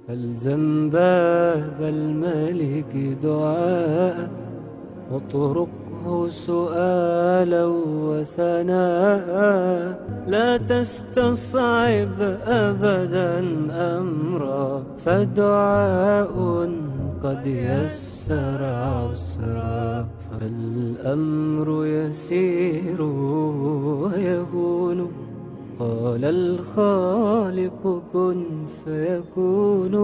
فالزم باب الملك دعاء واطرقه سؤالا وثناء لا تستصعب أبدا أمرا فدعاء قد يسر عسرا فالأمر يسير ويهون قال الخالق كن فيكون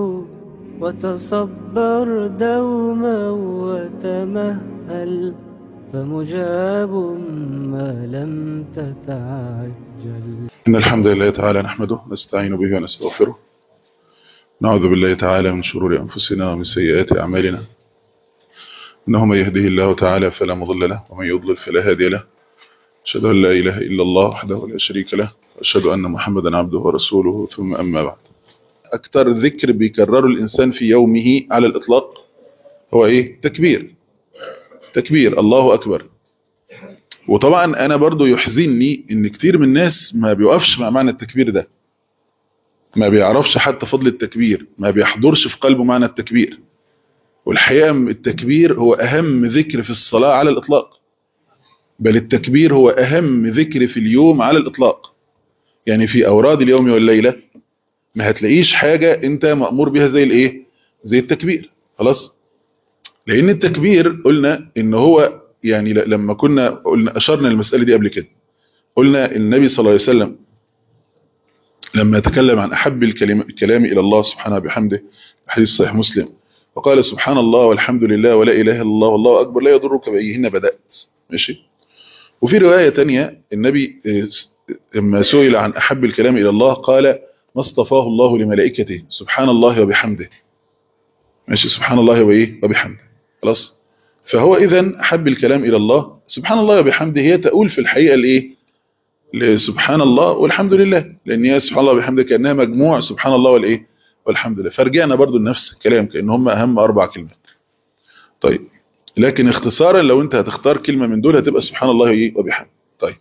وتصبر دوما وتمهل فمجاب ما لم تتعجل إن الحمد لله تعالى نحمده نستعين به ونستغفره نعوذ بالله تعالى من شرور أنفسنا ومن سيئات أعمالنا إنه من يهده الله تعالى فلا مضل له ومن يضلل فلا هادي له أشهد أن لا إله إلا الله وحده لا شريك له وأشهد أن محمدا عبده ورسوله ثم أما بعد أكثر ذكر بيكرره الإنسان في يومه على الإطلاق هو إيه تكبير تكبير الله أكبر وطبعا أنا برضو يحزنني إن كتير من الناس ما بيوقفش مع معنى التكبير ده ما بيعرفش حتى فضل التكبير ما بيحضرش في قلبه معنى التكبير والحقيقة التكبير هو أهم ذكر في الصلاة على الإطلاق بل التكبير هو أهم ذكر في اليوم على الإطلاق يعني في أوراد اليوم والليلة ما هتلاقيش حاجة أنت مأمور بها زي الإيه زي التكبير خلاص لأن التكبير قلنا إن هو يعني لما كنا قلنا أشرنا المسألة دي قبل كده قلنا النبي صلى الله عليه وسلم لما تكلم عن أحب الكلام, الكلام إلى الله سبحانه بحمده حديث صحيح مسلم وقال سبحان الله والحمد لله ولا إله إلا الله والله أكبر لا يضرك بأيهن بدأت ماشي وفي رواية تانية النبي لما سئل عن أحب الكلام إلى الله قال ما اصطفاه الله لملائكته سبحان الله وبحمده ماشي سبحان الله وإيه وبحمده خلاص فهو إذا أحب الكلام إلى الله سبحان الله وبحمده هي تقول في الحقيقة الإيه سبحان الله والحمد لله لأن هي سبحان الله وبحمده كأنها مجموع سبحان الله والإيه والحمد لله فرجعنا برضو لنفس الكلام كأن هم أهم أربع كلمات طيب لكن اختصارا لو انت هتختار كلمة من دول هتبقى سبحان الله ايه وبحمده طيب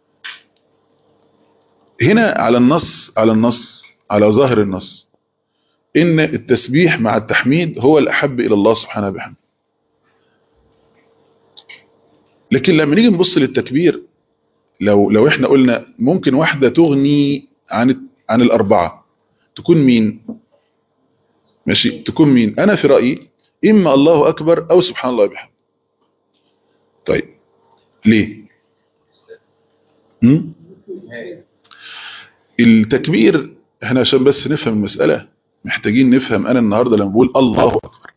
هنا على النص على النص على ظاهر النص ان التسبيح مع التحميد هو الأحب إلى الله سبحانه وبحمده لكن لما نيجي نبص للتكبير لو لو احنا قلنا ممكن واحدة تغني عن عن الأربعة تكون مين ماشي تكون مين أنا في رأيي إما الله أكبر أو سبحان الله وبحمده طيب ليه هم؟ التكبير احنا عشان بس نفهم المسألة محتاجين نفهم أنا النهاردة لما بقول الله أكبر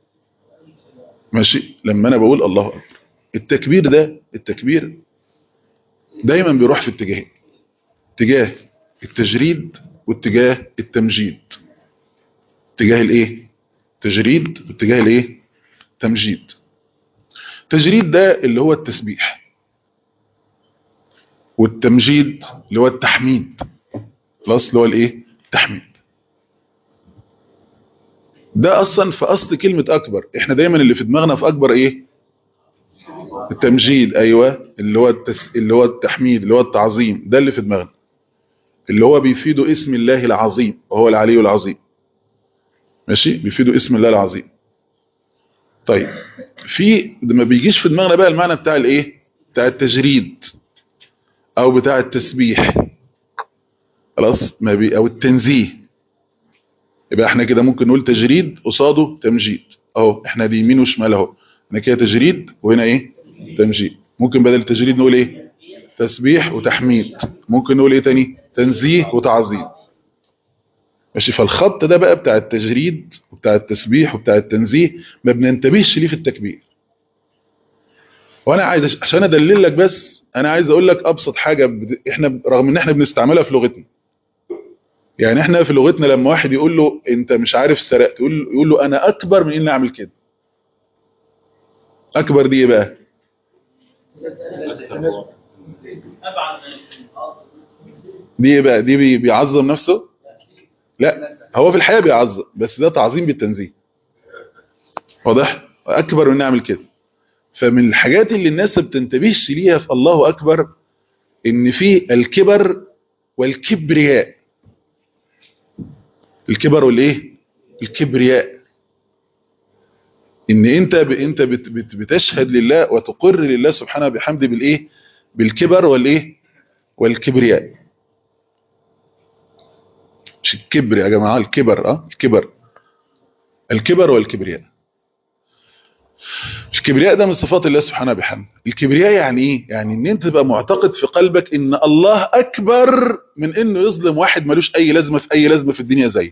ماشي لما أنا بقول الله أكبر التكبير ده التكبير دايما بيروح في اتجاهين اتجاه التجريد واتجاه التمجيد اتجاه الايه تجريد واتجاه الايه تمجيد تجريد ده اللي هو التسبيح والتمجيد اللي هو التحميد خلاص اللي هو الايه التحميد ده اصلا في اصل كلمة اكبر احنا دايما اللي في دماغنا في اكبر ايه التمجيد ايوه اللي هو التس... اللي هو التحميد اللي هو التعظيم ده اللي في دماغنا اللي هو بيفيده اسم الله العظيم وهو العلي العظيم ماشي بيفيدوا اسم الله العظيم طيب في ما بيجيش في دماغنا بقى المعنى بتاع الايه بتاع التجريد او بتاع التسبيح خلاص ما بي او التنزيه يبقى احنا كده ممكن نقول تجريد قصاده تمجيد اهو احنا دي يمين وشمال اهو هنا كده تجريد وهنا ايه تمجيد ممكن بدل التجريد نقول ايه تسبيح وتحميد ممكن نقول ايه تاني تنزيه وتعظيم ماشي فالخط ده بقى بتاع التجريد وبتاع التسبيح وبتاع التنزيه ما بننتبهش ليه في التكبير وانا عايز عشان ادلل لك بس انا عايز اقول لك ابسط حاجه بد... احنا رغم ان احنا بنستعملها في لغتنا يعني احنا في لغتنا لما واحد يقول له انت مش عارف سرقت يقول له يقول له انا اكبر من اني اعمل كده اكبر دي ايه بقى دي ايه بقى دي بيعظم نفسه لا هو في الحقيقة بيعظم بس ده تعظيم بالتنزيه واضح اكبر من نعمل كده فمن الحاجات اللي الناس ما بتنتبهش ليها في الله اكبر ان في الكبر والكبرياء الكبر والايه الكبرياء ان انت ب... انت بت... بت... بتشهد لله وتقر لله سبحانه بحمده بالايه بالكبر والايه والكبرياء مش الكبر يا جماعه الكبر اه الكبر الكبر والكبرياء الكبرياء ده من صفات الله سبحانه بحمده الكبرياء يعني ايه يعني ان انت تبقى معتقد في قلبك ان الله اكبر من انه يظلم واحد ملوش اي لازمه في اي لازمه في الدنيا زيك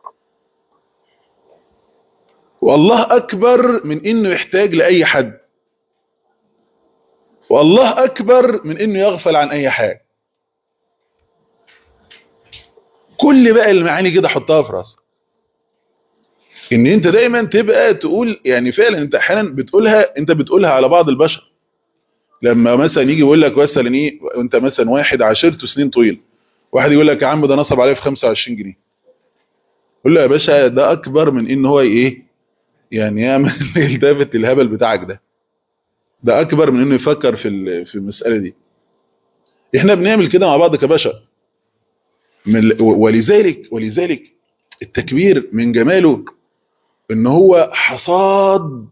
والله اكبر من انه يحتاج لاي حد والله اكبر من انه يغفل عن اي حاجه كل بقى المعاني كده حطها في راسك ان انت دايما تبقى تقول يعني فعلا انت احيانا بتقولها انت بتقولها على بعض البشر لما مثلا يجي يقول لك مثلا ايه وانت مثلا واحد عاشرته سنين طويل واحد يقول لك يا عم ده نصب عليه في 25 جنيه قول له يا باشا ده اكبر من ان هو ايه يعني يعمل التفت الهبل بتاعك ده ده اكبر من انه يفكر في في المساله دي احنا بنعمل كده مع بعض كبشر ولذلك ولذلك التكبير من جماله ان هو حصاد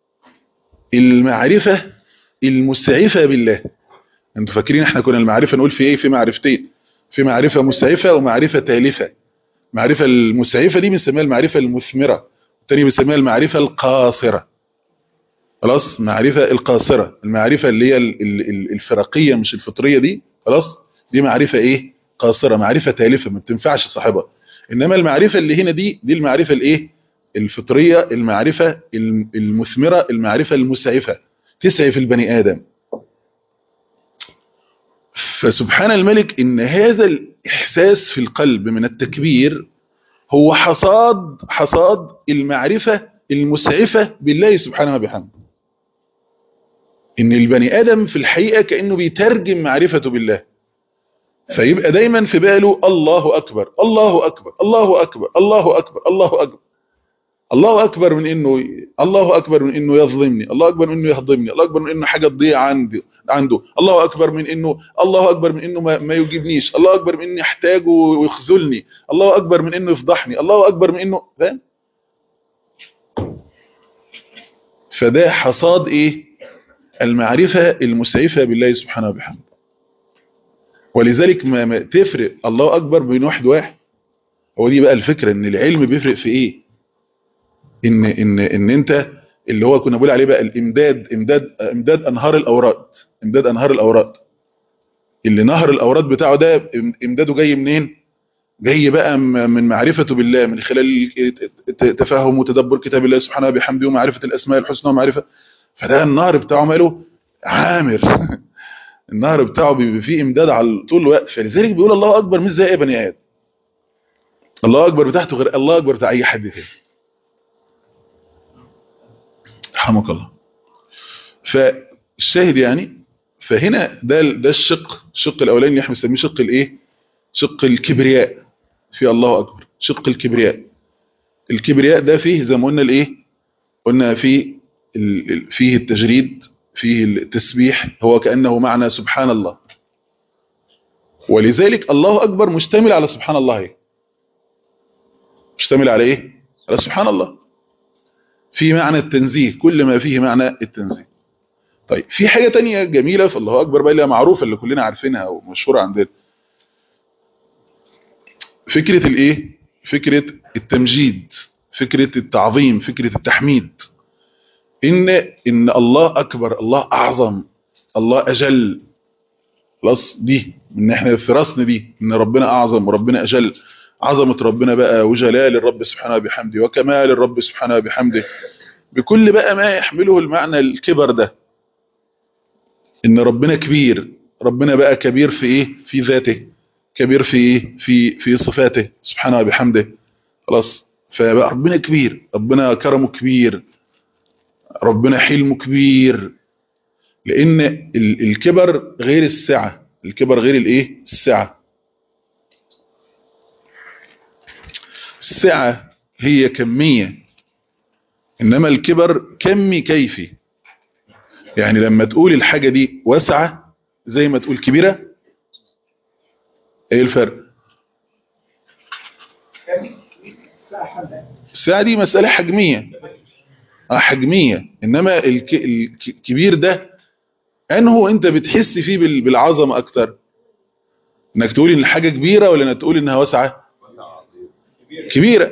المعرفة المسعفة بالله انتوا فاكرين احنا كنا المعرفة نقول في ايه في معرفتين في معرفة مسعفة ومعرفة تالفة المعرفة المسعفة دي بنسميها المعرفة المثمرة الثاني بنسميها المعرفة القاصرة خلاص معرفة القاصرة المعرفة اللي هي الفرقية مش الفطرية دي خلاص دي معرفة ايه قاصرة معرفة تالفة ما بتنفعش صاحبها انما المعرفة اللي هنا دي دي المعرفة الايه الفطرية المعرفة المثمرة المعرفة المسعفة تسعف البني آدم فسبحان الملك ان هذا الاحساس في القلب من التكبير هو حصاد حصاد المعرفة المسعفة بالله سبحانه وبحمده ان البني ادم في الحقيقة كأنه بيترجم معرفته بالله فيبقى دايما في باله الله اكبر الله اكبر الله اكبر الله اكبر الله اكبر الله اكبر من انه الله اكبر من انه يظلمني الله اكبر من انه يهضمني الله اكبر من انه حاجه تضيع عندي عنده الله اكبر من انه الله اكبر من انه ما, ما يجيبنيش الله اكبر من اني احتاجه ويخذلني الله اكبر من انه يفضحني الله اكبر من انه فاهم فده حصاد ايه المعرفه المسعفه بالله سبحانه وبحمده ولذلك ما, ما تفرق الله اكبر بين واحد واحد هو دي بقى الفكره ان العلم بيفرق في ايه ان ان ان انت اللي هو كنا بنقول عليه بقى الامداد امداد امداد انهار الاوراد امداد انهار الاوراد اللي نهر الاوراد بتاعه ده امداده جاي منين جاي بقى من معرفته بالله من خلال تفهم وتدبر كتاب الله سبحانه وبحمده ومعرفه الاسماء الحسنى ومعرفه فده النهر بتاعه ماله عامر النهر بتاعه بيبقى فيه امداد على طول الوقت فلذلك بيقول الله اكبر مش زي اي بني ادم الله اكبر بتاعته غير الله اكبر بتاع اي حد تاني رحمك الله فالشاهد يعني فهنا ده ده الشق الشق الاولاني اللي احنا بنسميه شق الايه شق الكبرياء في الله اكبر شق الكبرياء الكبرياء ده فيه زي ما قلنا الايه قلنا فيه فيه التجريد فيه التسبيح هو كانه معنى سبحان الله ولذلك الله اكبر مشتمل على سبحان الله ايه مشتمل على ايه على سبحان الله في معنى التنزيه كل ما فيه معنى التنزيه طيب في حاجة تانية جميلة في الله أكبر بقى اللي معروفة اللي كلنا عارفينها ومشهورة عندنا فكرة الايه فكرة التمجيد فكرة التعظيم فكرة التحميد إن إن الله أكبر الله أعظم الله أجل خلاص دي إن إحنا في راسنا دي إن ربنا أعظم وربنا أجل عظمة ربنا بقى وجلال الرب سبحانه بحمده وكمال الرب سبحانه بحمده بكل بقى ما يحمله المعنى الكبر ده ان ربنا كبير ربنا بقى كبير في ايه في ذاته كبير في ايه في في صفاته سبحانه بحمده خلاص فبقى ربنا كبير ربنا كرمه كبير ربنا حلمه كبير لان الكبر غير السعة الكبر غير الايه السعة السعة هي كمية إنما الكبر كمي كيفي يعني لما تقول الحاجة دي واسعة زي ما تقول كبيرة ايه الفرق الساعة دي مسألة حجمية اه حجمية انما الك... الكبير ده انه انت بتحس فيه بال... بالعظمة اكتر انك تقول ان الحاجة كبيرة ولا انك تقول انها واسعة كبيرة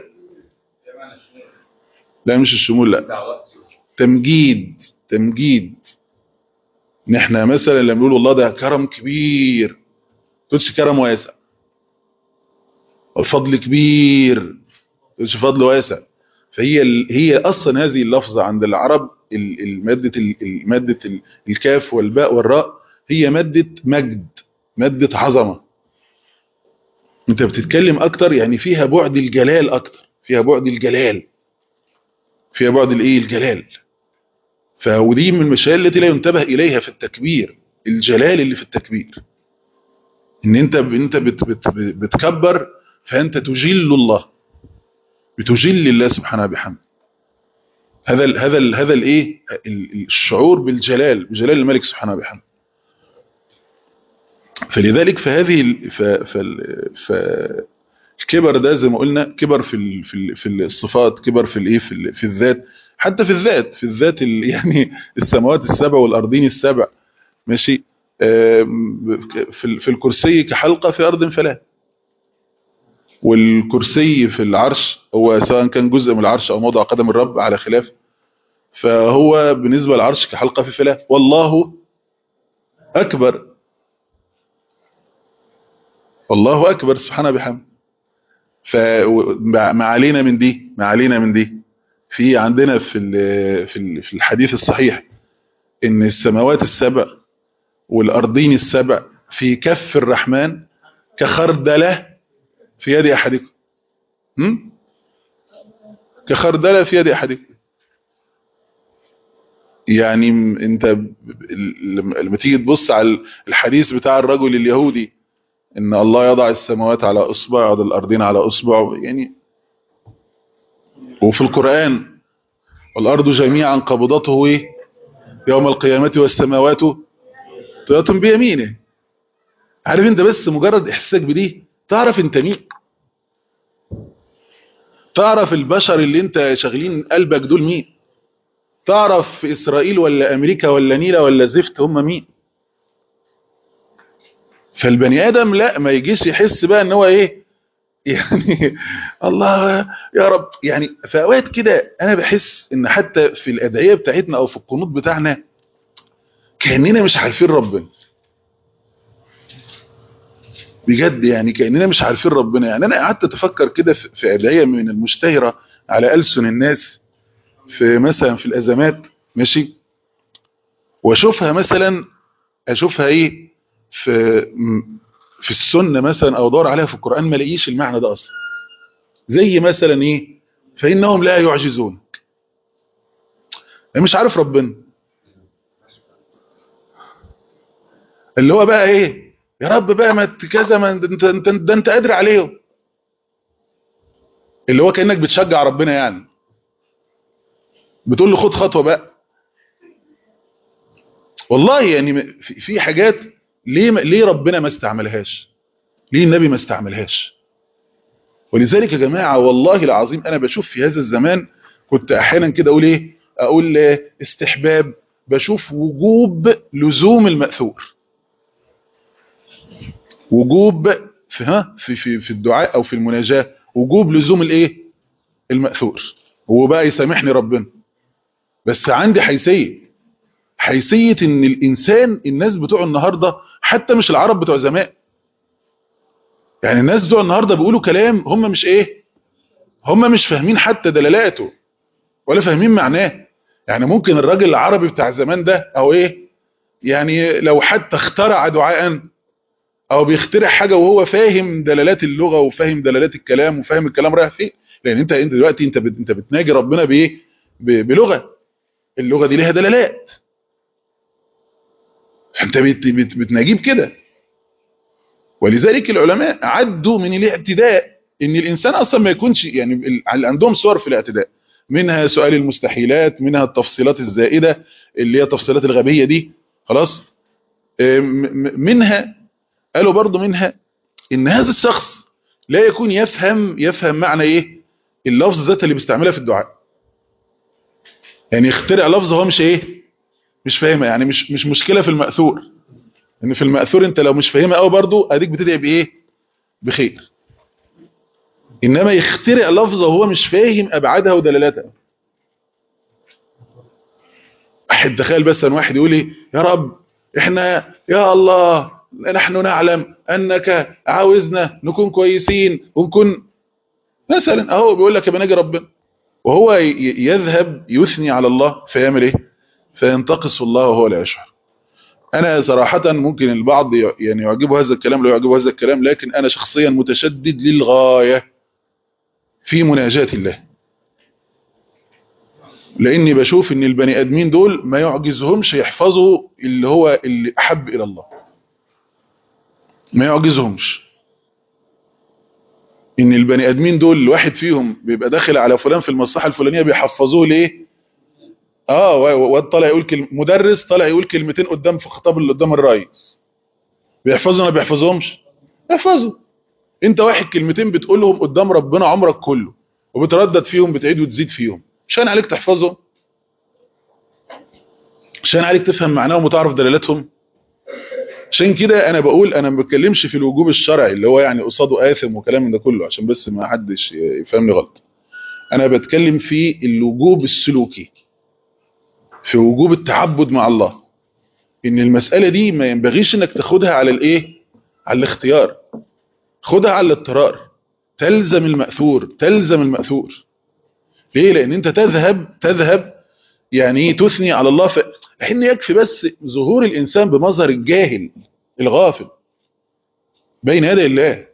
لا مش الشمول لا تمجيد تمجيد ان احنا مثلا لما نقول والله ده كرم كبير تقولش كرم واسع والفضل كبير تقولش فضل واسع فهي ال... هي اصلا هذه اللفظه عند العرب الماده الماده الكاف والباء والراء هي ماده مجد ماده عظمه انت بتتكلم اكتر يعني فيها بعد الجلال اكتر فيها بعد الجلال فيها بعد الايه الجلال فودي من المشاكل التي لا ينتبه اليها في التكبير الجلال اللي في التكبير ان انت انت بت بت بتكبر فانت تجل الله بتجل الله سبحانه بحمد هذا ال هذا ال هذا الايه الشعور بالجلال بجلال الملك سبحانه بحمد فلذلك فهذه ف ف ف الكبر ده زي ما قلنا كبر في ال في ال في الصفات كبر في الايه في, في الذات حتى في الذات في الذات يعني السماوات السبع والارضين السبع ماشي في في الكرسي كحلقه في ارض فلا والكرسي في العرش هو سواء كان جزء من العرش او موضع قدم الرب على خلاف فهو بالنسبه للعرش كحلقه في فلا والله اكبر والله اكبر سبحانه بحمد فما علينا من دي ما علينا من دي في عندنا في في في الحديث الصحيح ان السماوات السبع والارضين السبع في كف الرحمن كخردله في يد احدكم هم كخردله في يد احدكم يعني انت لما تيجي تبص على الحديث بتاع الرجل اليهودي ان الله يضع السماوات على اصبع ويضع الارضين على اصبع يعني وفي القرآن والارض جميعا قبضته ايه يوم القيامة والسماوات طيات بيمينه عارف انت بس مجرد احساسك بدي تعرف انت مين تعرف البشر اللي انت شغلين قلبك دول مين تعرف اسرائيل ولا امريكا ولا نيلة ولا زفت هم مين فالبني ادم لا ما يجيش يحس بقى ان هو ايه يعني الله يا رب يعني في اوقات كده انا بحس ان حتى في الادعيه بتاعتنا او في القنوط بتاعنا كاننا مش عارفين ربنا بجد يعني كاننا مش عارفين ربنا يعني انا قعدت اتفكر كده في ادعيه من المشتهره على ألسن الناس في مثلا في الازمات ماشي واشوفها مثلا اشوفها ايه في في السنة مثلا او ادور عليها في القرآن ما لاقيش المعنى ده اصلا زي مثلا ايه فانهم لا يعجزونك مش عارف ربنا اللي هو بقى ايه يا رب بقى ما كذا ما انت انت ده انت قادر عليهم اللي هو كانك بتشجع ربنا يعني بتقول له خد خطوه بقى والله يعني في حاجات ليه ليه ربنا ما استعملهاش ليه النبي ما استعملهاش ولذلك يا جماعة والله العظيم انا بشوف في هذا الزمان كنت احيانا كده اقول ايه اقول استحباب بشوف وجوب لزوم المأثور وجوب في ها في في في الدعاء او في المناجاة وجوب لزوم الايه المأثور هو بقى يسامحني ربنا بس عندي حيثيه حيثيه ان الانسان الناس بتوع النهارده حتى مش العرب بتوع زمان يعني الناس بتوع النهارده بيقولوا كلام هم مش ايه هم مش فاهمين حتى دلالاته ولا فاهمين معناه يعني ممكن الراجل العربي بتاع زمان ده او ايه يعني لو حتى اخترع دعاء او بيخترع حاجة وهو فاهم دلالات اللغة وفاهم دلالات الكلام وفاهم الكلام رايح فين لان انت انت دلوقتي انت انت بتناجي ربنا بايه بلغة اللغة دي ليها دلالات فانت بتناجيه بكده ولذلك العلماء عدوا من الاعتداء ان الانسان اصلا ما يكونش يعني عندهم صور في الاعتداء منها سؤال المستحيلات منها التفصيلات الزائدة اللي هي التفصيلات الغبية دي خلاص منها قالوا برضو منها ان هذا الشخص لا يكون يفهم يفهم معنى ايه اللفظ ذات اللي بيستعملها في الدعاء يعني يخترع لفظ هو مش ايه مش فاهمها يعني مش مش مشكله في الماثور ان في الماثور انت لو مش فاهمها قوي برضو اديك بتدعي بايه بخير انما يخترع لفظه وهو مش فاهم ابعادها ودلالاتها واحد تخيل بس ان واحد يقول لي يا رب احنا يا الله نحن نعلم انك عاوزنا نكون كويسين ونكون مثلا اهو بيقول لك يا بنجي ربنا وهو يذهب يثني على الله فيعمل ايه فينتقص الله وهو لا يشعر انا صراحة ممكن البعض يعني يعجبه هذا الكلام لا يعجبه هذا الكلام لكن انا شخصيا متشدد للغاية في مناجاة الله لاني بشوف ان البني ادمين دول ما يعجزهمش يحفظوا اللي هو اللي احب الى الله ما يعجزهمش ان البني ادمين دول الواحد فيهم بيبقى داخل على فلان في المصلحه الفلانيه بيحفظوه ليه اه واد طالع يقول كلمه مدرس طالع يقول كلمتين قدام في خطاب اللي قدام الرئيس بيحفظوا ولا بيحفظهمش بيحفظوا انت واحد كلمتين بتقولهم قدام ربنا عمرك كله وبتردد فيهم بتعيد وتزيد فيهم عشان عليك تحفظهم عشان عليك تفهم معناهم وتعرف دلالاتهم عشان كده انا بقول انا ما بتكلمش في الوجوب الشرعي اللي هو يعني قصاده آثم وكلام من ده كله عشان بس ما حدش يفهمني غلط انا بتكلم في الوجوب السلوكي في وجوب التعبد مع الله ان المسألة دي ما ينبغيش انك تاخدها على الايه على الاختيار خدها على الاضطرار تلزم المأثور تلزم المأثور ليه لان انت تذهب تذهب يعني تثني على الله ف... لان يكفي بس ظهور الانسان بمظهر الجاهل الغافل بين يدي الله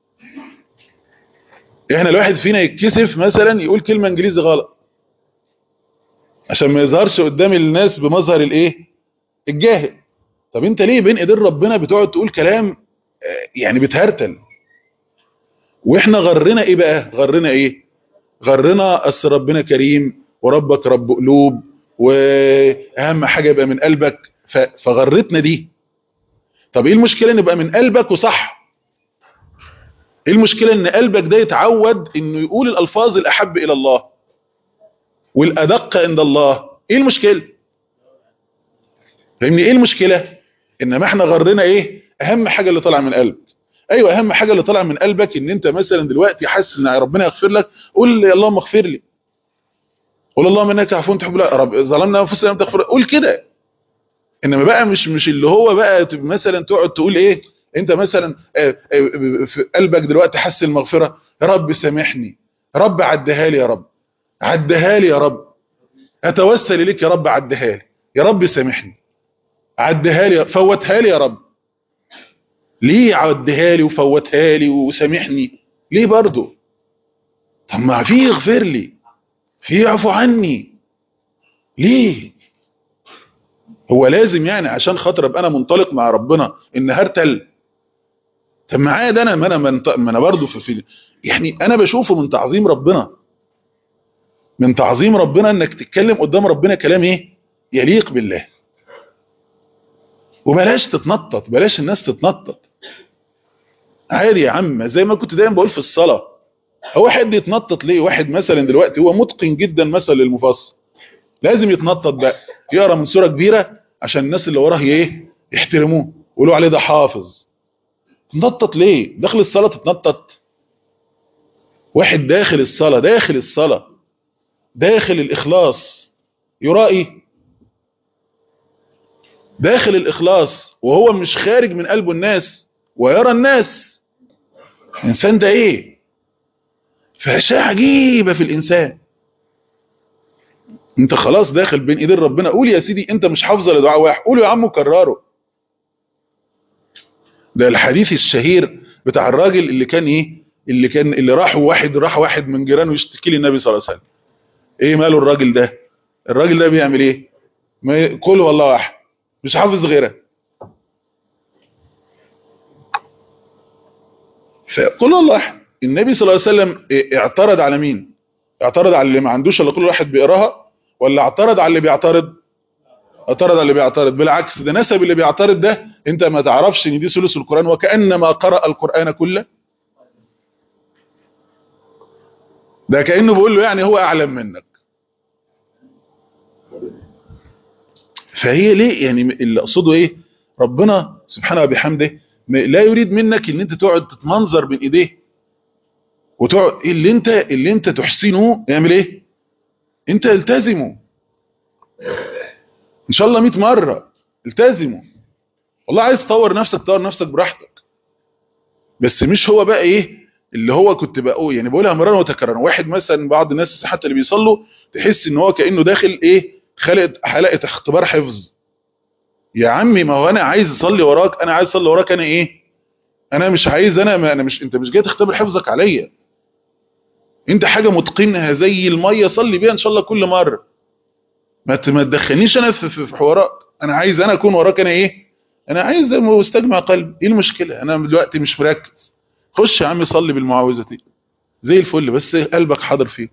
احنا الواحد فينا يتكسف مثلا يقول كلمة انجليزي غلط عشان ما يظهرش قدام الناس بمظهر الايه الجاهل طب انت ليه بين ايدين ربنا بتقعد تقول كلام يعني بتهرتل واحنا غرنا ايه بقى غرنا ايه غرنا اصل ربنا كريم وربك رب قلوب واهم حاجه يبقى من قلبك فغرتنا دي طب ايه المشكله ان يبقى من قلبك وصح ايه المشكله ان قلبك ده يتعود انه يقول الالفاظ الاحب الى الله والادق عند الله ايه المشكله فاهمني ايه المشكله انما احنا غرنا ايه اهم حاجه اللي طالعه من قلبك ايوه اهم حاجه اللي طالعه من قلبك ان انت مثلا دلوقتي حاسس ان ربنا يغفر لك قول يا اللهم اغفر لي قول اللهم انك عفو تحب لا رب ظلمنا انفسنا لم تغفر قول كده انما بقى مش مش اللي هو بقى مثلا تقعد تقول ايه انت مثلا في قلبك دلوقتي حاسس المغفره يا رب سامحني رب عدها لي يا رب عدها لي يا رب اتوسل اليك يا رب عدها لي يا رب سامحني عدها لي فوتها لي يا رب ليه عدها لي وفوتها لي وسامحني ليه برضو طب ما في يغفر لي في يعفو عني ليه هو لازم يعني عشان خاطر ابقى انا منطلق مع ربنا ان هرتل طب معايا ده انا ما انا ما انا برضه في, في يعني انا بشوفه من تعظيم ربنا من تعظيم ربنا انك تتكلم قدام ربنا كلام ايه يليق بالله وبلاش تتنطط بلاش الناس تتنطط عادي يا عم زي ما كنت دايما بقول في الصلاة هو حد يتنطط ليه واحد مثلا دلوقتي هو متقن جدا مثلا للمفصل لازم يتنطط بقى يقرا من سورة كبيرة عشان الناس اللي وراه ايه يحترموه يقولوا عليه ده حافظ تنطط ليه داخل الصلاة تتنطط واحد داخل الصلاة داخل الصلاة داخل الإخلاص يرائي داخل الإخلاص وهو مش خارج من قلبه الناس ويرى الناس الإنسان ده إيه فأشياء عجيبة في الإنسان انت خلاص داخل بين ايدين ربنا قول يا سيدي انت مش حافظه لدعاء واحد قول يا عم كرره ده الحديث الشهير بتاع الراجل اللي كان ايه اللي كان اللي راح واحد راح واحد من جيرانه يشتكي للنبي صلى الله عليه وسلم ايه ماله الراجل ده الراجل ده بيعمل ايه ما قول والله واحد مش حافظ غيرها فقل الله واحد النبي صلى الله عليه وسلم اعترض على مين اعترض على اللي ما عندوش الا كل واحد بيقراها ولا اعترض على اللي بيعترض اعترض على اللي بيعترض بالعكس ده نسب اللي بيعترض ده انت ما تعرفش ان دي ثلث القرآن وكأنما قرأ القرآن كله ده كأنه بيقول له يعني هو أعلم منك فهي ليه يعني اللي أقصده إيه ربنا سبحانه وبحمده لا يريد منك ان انت تقعد تتمنظر بين ايديه وتقعد اللي انت اللي انت تحسنه يعمل ايه انت التزمه ان شاء الله 100 مره التزمه والله عايز تطور نفسك تطور نفسك براحتك بس مش هو بقى ايه اللي هو كنت بقول يعني بقولها مرارا وتكرارا واحد مثلا بعض الناس حتى اللي بيصلوا تحس ان هو كانه داخل ايه خلقه حلقه اختبار حفظ يا عمي ما هو انا عايز اصلي وراك انا عايز اصلي وراك انا ايه انا مش عايز انا ما انا مش انت مش جاي تختبر حفظك عليا انت حاجه متقنها زي الميه صلي بيها ان شاء الله كل مره ما ما تدخلنيش انا في, في, في حوارات انا عايز انا اكون وراك انا ايه انا عايز استجمع قلبي ايه المشكله انا دلوقتي مش مركز خش يا عم صلي بالمعوذتين زي الفل بس قلبك حاضر فيه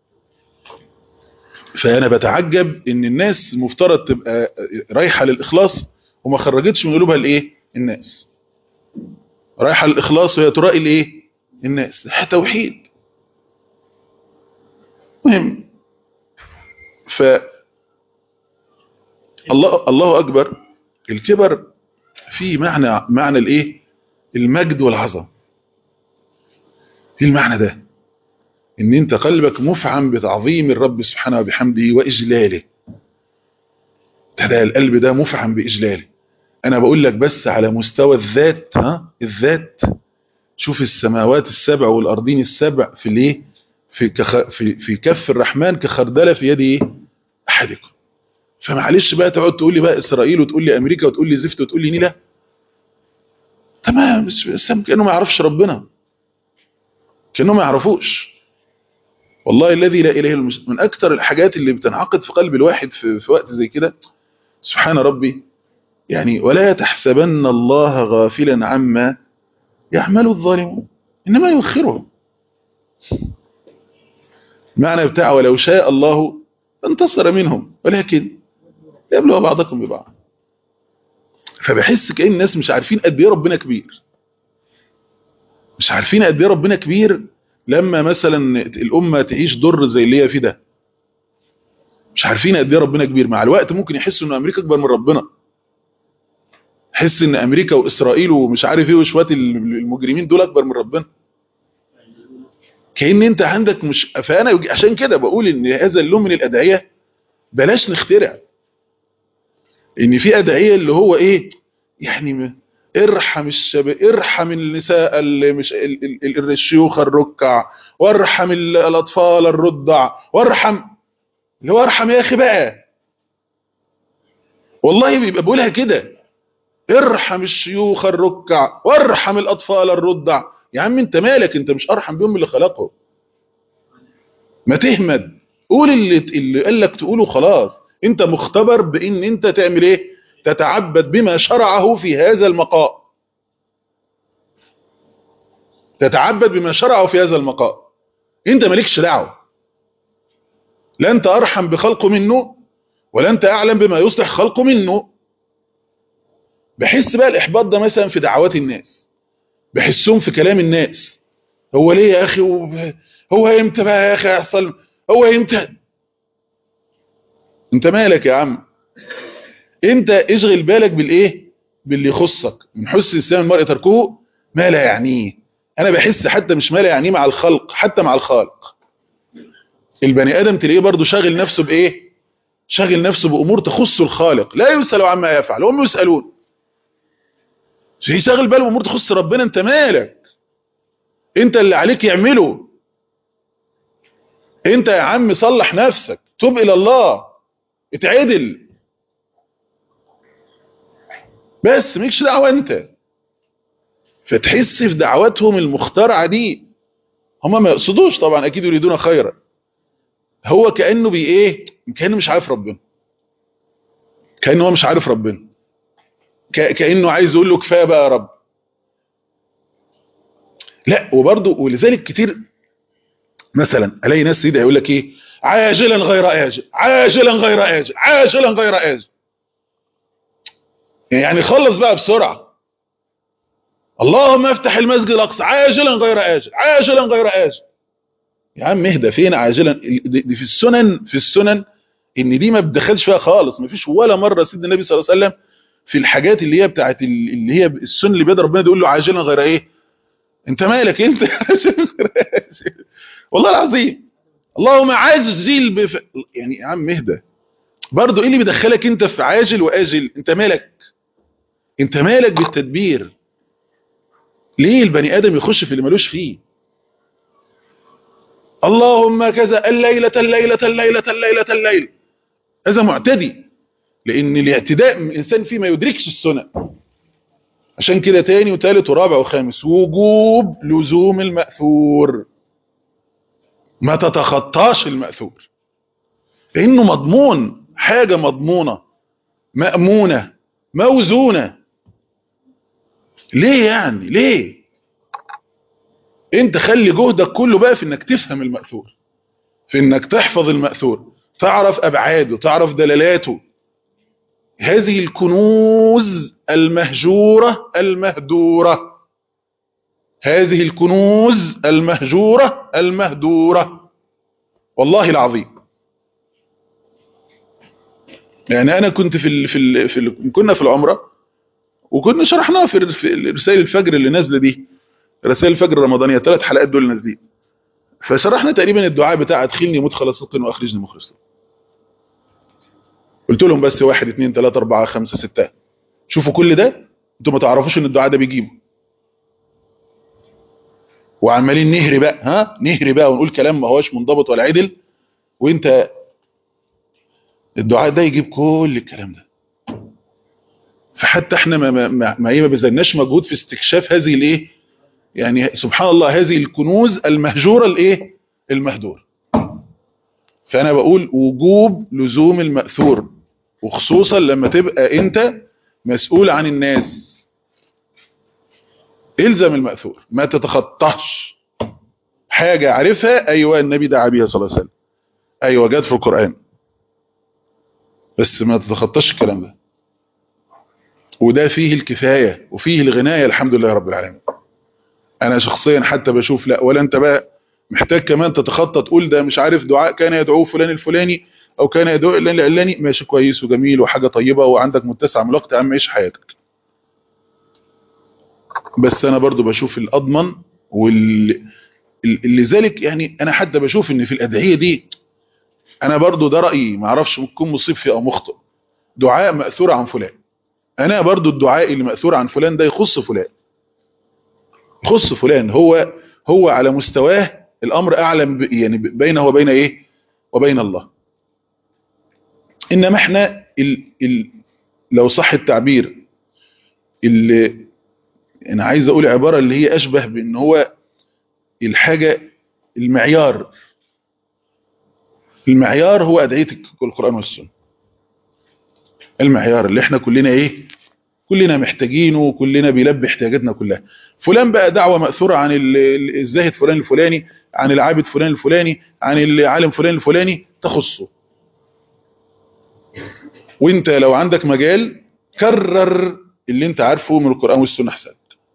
فانا بتعجب ان الناس مفترض تبقى رايحه للاخلاص وما خرجتش من قلوبها الايه الناس رايحه للاخلاص وهي ترائي الايه الناس توحيد مهم ف الله الله اكبر الكبر فيه معنى معنى الايه المجد والعظمه ايه المعنى ده ان انت قلبك مفعم بتعظيم الرب سبحانه وبحمده واجلاله ده القلب ده مفعم باجلاله انا بقول لك بس على مستوى الذات ها الذات شوف السماوات السبع والارضين السبع في الايه في كخ... في في كف الرحمن كخردله في يد ايه احدكم فمعلش بقى تقعد تقول لي بقى اسرائيل وتقول لي امريكا وتقول لي زفت وتقول لي نيله تمام بس كانه ما يعرفش ربنا كانه ما يعرفوش والله الذي لا اله الا من اكثر الحاجات اللي بتنعقد في قلب الواحد في, في وقت زي كده سبحان ربي يعني ولا تحسبن الله غافلا عما يعمل الظالمون انما يؤخرهم معنى بتاع ولو شاء الله انتصر منهم ولكن يبلغ بعضكم ببعض فبحس كأن الناس مش عارفين قد ايه ربنا كبير مش عارفين قد ايه ربنا كبير لما مثلا الأمة تعيش ضر زي اللي هي فيه ده مش عارفين قد ايه ربنا كبير مع الوقت ممكن يحسوا ان امريكا اكبر من ربنا حس ان امريكا واسرائيل ومش عارف ايه وشويه المجرمين دول اكبر من ربنا كأن انت عندك مش فانا عشان كده بقول ان هذا اللون من الادعيه بلاش نخترع ان في ادعيه اللي هو ايه يعني ارحم الشباب ارحم النساء اللي مش الشيوخ الركع وارحم الاطفال الرضع وارحم اللي هو ارحم يا اخي بقى والله بيبقى بقولها كده ارحم الشيوخ الركع وارحم الاطفال الرضع يا عم انت مالك انت مش ارحم بهم اللي خلقهم ما تهمد قول اللي اللي قال لك تقوله خلاص انت مختبر بان انت تعمل ايه تتعبد بما شرعه في هذا المقام تتعبد بما شرعه في هذا المقام انت مالكش دعوه لا انت ارحم بخلقه منه ولا انت اعلم بما يصلح خلقه منه بحس بقى الاحباط ده مثلا في دعوات الناس بحسهم في كلام الناس هو ليه يا اخي هو امتى بقى يا اخي يحصل هو امتى انت مالك يا عم انت اشغل بالك بالايه باللي يخصك من حسن الاسلام المرء تركه ما لا يعنيه انا بحس حتى مش ما لا يعنيه مع الخلق حتى مع الخالق البني ادم تلاقيه برضه شاغل نفسه بايه شاغل نفسه بامور تخص الخالق لا يسال عما يفعل هم يسالون في شاغل باله بامور تخص ربنا انت مالك انت اللي عليك يعمله انت يا عم صلح نفسك توب الى الله اتعدل بس مالكش دعوه انت فتحس في دعواتهم المخترعه دي هم ما يقصدوش طبعا اكيد يريدون خيرا هو كانه بي ايه كانه مش عارف ربنا كانه هو مش عارف ربنا كانه عايز يقول له كفايه بقى يا رب لا وبرضه ولذلك كتير مثلا الاقي ناس يدعي يقول لك ايه عاجلا غير اجل عاجلا غير اجل عاجلا غير اجل يعني خلص بقى بسرعه اللهم افتح المسجد الاقصى عاجلا غير اجل عاجلا غير اجل يا عم اهدى فين عاجلا دي دي في السنن في السنن ان دي ما بتدخلش فيها خالص ما فيش ولا مره سيدنا النبي صلى الله عليه وسلم في الحاجات اللي هي بتاعت ال- اللي هي السنن اللي بيد ربنا يقول له عاجلا غير ايه انت مالك انت والله العظيم اللهم عاجل بف... يعني يا عم اهدى برضه ايه اللي بيدخلك انت في عاجل واجل انت مالك انت مالك بالتدبير ليه البني ادم يخش في اللي ملوش فيه اللهم كذا الليلة الليلة الليلة الليلة الليلة هذا معتدي لان الاعتداء من الانسان فيه ما يدركش السنن عشان كده تاني وتالت ورابع وخامس وجوب لزوم المأثور ما تتخطاش المأثور لانه مضمون حاجة مضمونة مأمونة موزونة ليه يعني ليه انت خلي جهدك كله بقى في انك تفهم المأثور في انك تحفظ المأثور تعرف ابعاده تعرف دلالاته هذه الكنوز المهجورة المهدورة هذه الكنوز المهجورة المهدورة والله العظيم يعني انا كنت في ال في ال في ال كنا في العمره وكنا شرحناها في ال- في رسائل الفجر اللي نازله دي رسائل الفجر الرمضانيه ثلاث حلقات دول نازلين فشرحنا تقريبا الدعاء بتاع ادخلني مدخل صدق واخرجني مخرج صدق قلت لهم بس واحد اثنين ثلاثة أربعة خمسة ستة شوفوا كل ده انتوا ما تعرفوش ان الدعاء ده بيجيبه وعمالين نهري بقى ها نهري بقى ونقول كلام ما هوش منضبط ولا عدل وانت الدعاء ده يجيب كل الكلام ده فحتى احنا ما ما ما, ما, إيه ما بذلناش مجهود في استكشاف هذه الايه يعني سبحان الله هذه الكنوز المهجوره الايه المهدور فانا بقول وجوب لزوم المأثور وخصوصا لما تبقى انت مسؤول عن الناس الزم المأثور ما تتخطاش حاجة عارفها ايوه النبي دعا بيها صلى الله عليه وسلم ايوه جت في القرآن بس ما تتخطاش الكلام ده وده فيه الكفاية وفيه الغناية الحمد لله رب العالمين انا شخصيا حتى بشوف لا ولا انت بقى محتاج كمان تتخطى تقول ده مش عارف دعاء كان يدعوه فلان الفلاني او كان يدعو الا العلاني ماشي كويس وجميل وحاجة طيبة وعندك متسع ملاقة عم عيش حياتك بس انا برضو بشوف الاضمن واللي لذلك يعني انا حتى بشوف ان في الادعية دي انا برضو ده رأيي ما اعرفش ممكن مصيب فيه او مخطئ دعاء مأثور عن فلان انا برضو الدعاء اللي مأثور عن فلان ده يخص فلان يخص فلان هو هو على مستواه الامر اعلم ب- يعني ب- بينه وبين ايه وبين الله انما احنا ال ال لو صح التعبير اللي انا عايز اقول عبارة اللي هي اشبه بان هو الحاجة المعيار المعيار هو ادعية القرآن والسنة المعيار اللي احنا كلنا ايه كلنا محتاجينه وكلنا بيلبي احتياجاتنا كلها فلان بقى دعوة مأثورة عن ال- ال- الزاهد فلان الفلاني عن العابد فلان الفلاني عن العالم فلان الفلاني تخصه وانت لو عندك مجال كرر اللي انت عارفه من القرآن والسنة احسن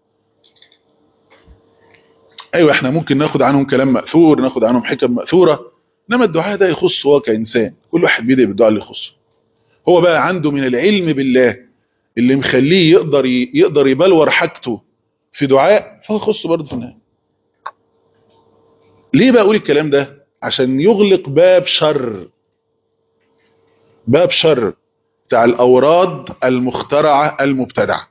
ايوه احنا ممكن ناخد عنهم كلام مأثور ناخد عنهم حكم مأثورة انما الدعاء ده يخصه هو كإنسان كل واحد بيدعي بالدعاء اللي يخصه هو بقى عنده من العلم بالله اللي مخليه يقدر ي- يقدر يبلور حاجته في دعاء فهو يخصه برضه في النهايه ليه بقى اقول الكلام ده عشان يغلق باب شر باب شر بتاع الاوراد المخترعه المبتدعه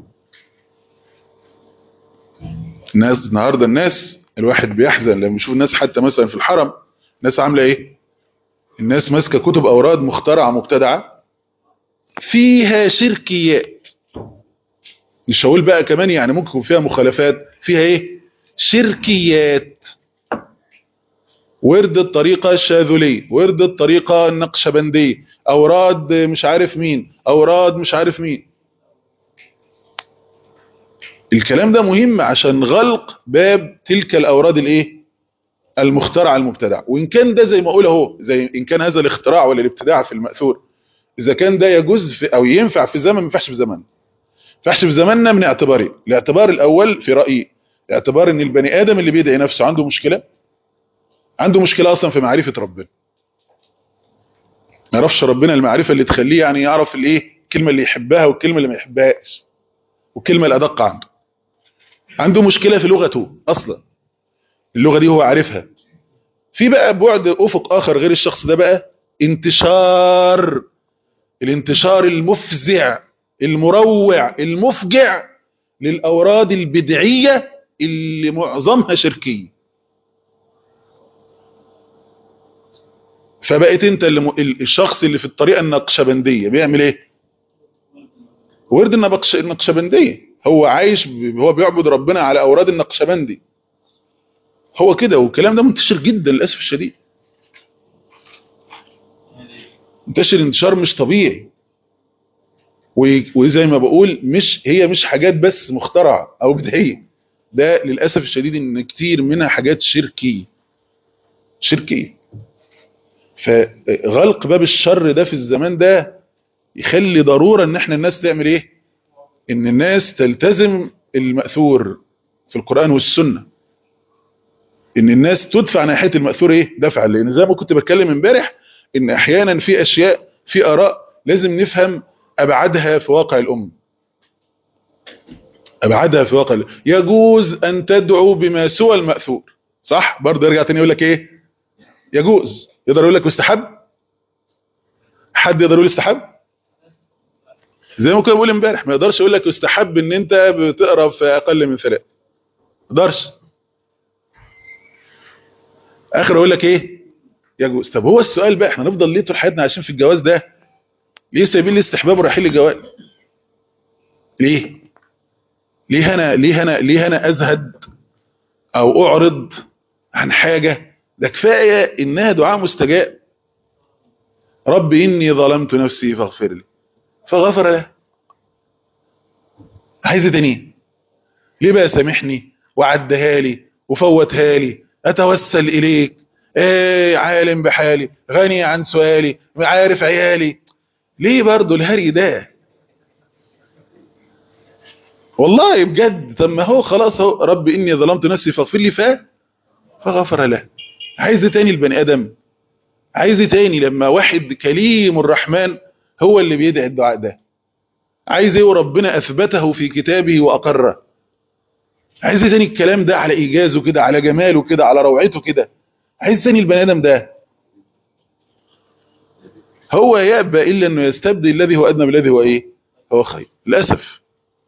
الناس النهارده الناس الواحد بيحزن لما يشوف الناس حتى مثلا في الحرم الناس عامله ايه الناس ماسكه كتب اوراد مخترعه مبتدعه فيها شركيات مش هقول بقى كمان يعني ممكن يكون فيها مخالفات فيها ايه شركيات ورد الطريقة الشاذلية ورد الطريقة النقشبندية أوراد مش عارف مين أوراد مش عارف مين الكلام ده مهم عشان غلق باب تلك الأوراد الايه المخترعة المبتدع وإن كان ده زي ما أقول اهو زي إن كان هذا الاختراع ولا الابتداع في المأثور إذا كان ده يجوز في أو ينفع في زمن ما ينفعش في زمن ما ينفعش في زماننا من اعتبارين الاعتبار الأول في رأيي اعتبار ان البني آدم اللي بيدعي نفسه عنده مشكلة عنده مشكلة اصلا في معرفة ربنا ما يعرفش ربنا المعرفة اللي تخليه يعني يعرف الايه الكلمة اللي يحبها والكلمة اللي ما يحبهاش والكلمة الادق عنده عنده مشكلة في لغته اصلا اللغة دي هو عارفها في بقى بعد افق اخر غير الشخص ده بقى انتشار الانتشار المفزع المروع المفجع للاوراد البدعية اللي معظمها شركية فبقيت انت اللي م... الشخص اللي في الطريقة النقشبندية بيعمل ايه ورد النبقش... النقشبندية هو عايش ب... هو بيعبد ربنا على اوراد النقشبندي هو كده والكلام ده منتشر جدا للاسف الشديد منتشر انتشار مش طبيعي وزي ما بقول مش هي مش حاجات بس مخترعة او بدعية ده للأسف الشديد ان كتير منها حاجات شركية شركية فغلق باب الشر ده في الزمان ده يخلي ضرورة ان احنا الناس تعمل ايه ان الناس تلتزم المأثور في القرآن والسنة ان الناس تدفع ناحية المأثور ايه دفعا لان زي ما كنت بتكلم امبارح ان احيانا في اشياء في اراء لازم نفهم ابعادها في واقع الامه ابعادها في واقع يجوز ان تدعو بما سوى المأثور صح برضه يرجع تاني يقول لك ايه يجوز يقدر يقول لك استحب حد يقدر يقول استحب زي ما كنت بقول امبارح ما يقدرش يقول لك استحب ان انت بتقرا في اقل من ثلاث ما يقدرش اخر يقول لك ايه يجوز طب هو السؤال بقى احنا نفضل ليه طول حياتنا عايشين في الجواز ده ليه سايبين الاستحباب ورايحين للجواز ليه ليه انا ليه انا ليه انا ازهد او اعرض عن حاجة ده كفاية انها دعاء مستجاب رب اني ظلمت نفسي فاغفر لي فغفر له عايز تاني ليه بقى سامحني وعدها لي وفوتها لي اتوسل اليك ايه عالم بحالي غني عن سؤالي عارف عيالي ليه برضو الهري ده والله بجد طب ما هو خلاص هو رب اني ظلمت نفسي فاغفر لي ف فغفر له عايز تاني البني ادم عايز تاني لما واحد كليم الرحمن هو اللي بيدعي الدعاء ده عايز ايه وربنا اثبته في كتابه واقره عايز تاني الكلام ده على ايجازه كده على جماله كده على روعته كده عايز تاني البني ادم ده هو يأبى إلا أنه يستبدل الذي هو أدنى بالذي هو إيه هو خير للأسف